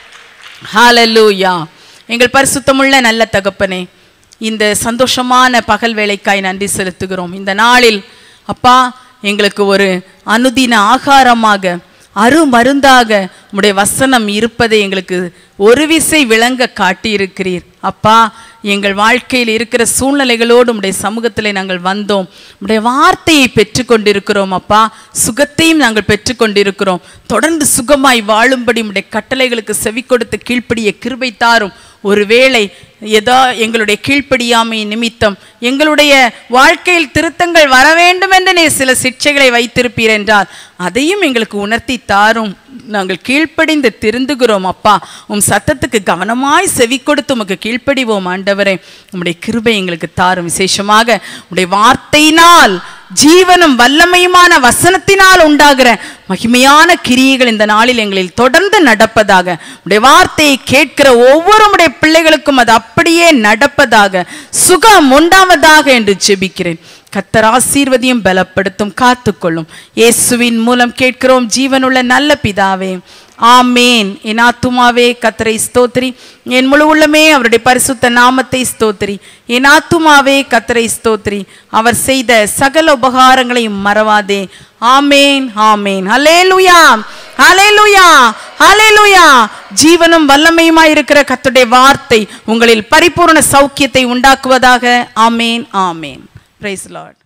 ஹalleluya எங்கள் பரிசுத்தமுள்ள நல்ல தகப்பனே இந்த சந்தோஷமான பகல் வேலைக்காய் நன்றி செலுத்துகிறோம் இந்த நாளில் அப்பா எங்களுக்கு ஒரு அனுதின ஆகாரமாக அருமருந்தாக உடைய வசனம் இருப்பதை எங்களுக்கு ஒரு விசை விளங்க காட்டியிருக்கிறீர் அப்பா எங்கள் வாழ்க்கையில் இருக்கிற சூழ்நிலைகளோடு உடைய சமூகத்தில் நாங்கள் வந்தோம் உடைய வார்த்தையை பெற்றுக்கொண்டிருக்கிறோம் அப்பா சுகத்தையும் நாங்கள் பெற்றுக்கொண்டிருக்கிறோம் தொடர்ந்து சுகமாய் வாழும்படி உடைய கட்டளைகளுக்கு செவி கொடுத்து கீழ்ப்படிய கிருபை தாரும் ஒருவேளை ஏதோ எங்களுடைய கீழ்ப்படியாமை நிமித்தம் எங்களுடைய வாழ்க்கையில் திருத்தங்கள் வர வேண்டும் என்று நீ சில சிக்ஷைகளை வைத்திருப்பீர் என்றால் அதையும் எங்களுக்கு உணர்த்தி தாரும் நாங்கள் கீழ்ப்படிந்து திருந்துகிறோம் அப்பா உம் சத்தத்துக்கு கவனமாய் செவி கொடுத்து உமக்கு கீழ்ப்படிவோம் ஆண்டவரே உம்முடைய கிருபை எங்களுக்கு தாரும் விசேஷமாக உம்முடைய வார்த்தையினால் ஜீவனும் வல்லமையுமான வசனத்தினால் உண்டாகிற மகிமையான கிரியைகள் இந்த நாளில் எங்களில் தொடர்ந்து நடப்பதாக உடைய வார்த்தையை கேட்கிற ஒவ்வொரு உடைய பிள்ளைகளுக்கும் அது அப்படியே நடப்பதாக சுகம் உண்டாவதாக என்று ஜெபிக்கிறேன் கத்தர் ஆசீர்வதியும் பலப்படுத்தும் காத்துக்கொள்ளும் இயேசுவின் மூலம் கேட்கிறோம் ஜீவனுள்ள நல்ல பிதாவே ஆமேன் என் ஆத்துமாவே கத்தரை ஸ்தோத்திரி என் முழு உள்ளமே அவருடைய பரிசுத்த நாமத்தை ஸ்தோத்திரி என் ஆத்துமாவே கத்தரை ஸ்தோத்திரி அவர் செய்த சகல உபகாரங்களையும் மறவாதே ஆமேன் ஆமேன் ஹalleluya ஹalleluya ஹalleluya ஜீவனும் வல்லமையுமாய் இருக்கிற கர்த்தருடைய வார்த்தை உங்களில் பரிபூர்ண சௌக்கியத்தை உண்டாக்குவதாக ஆமேன் ஆமேன் பிரைஸ் லார்ட்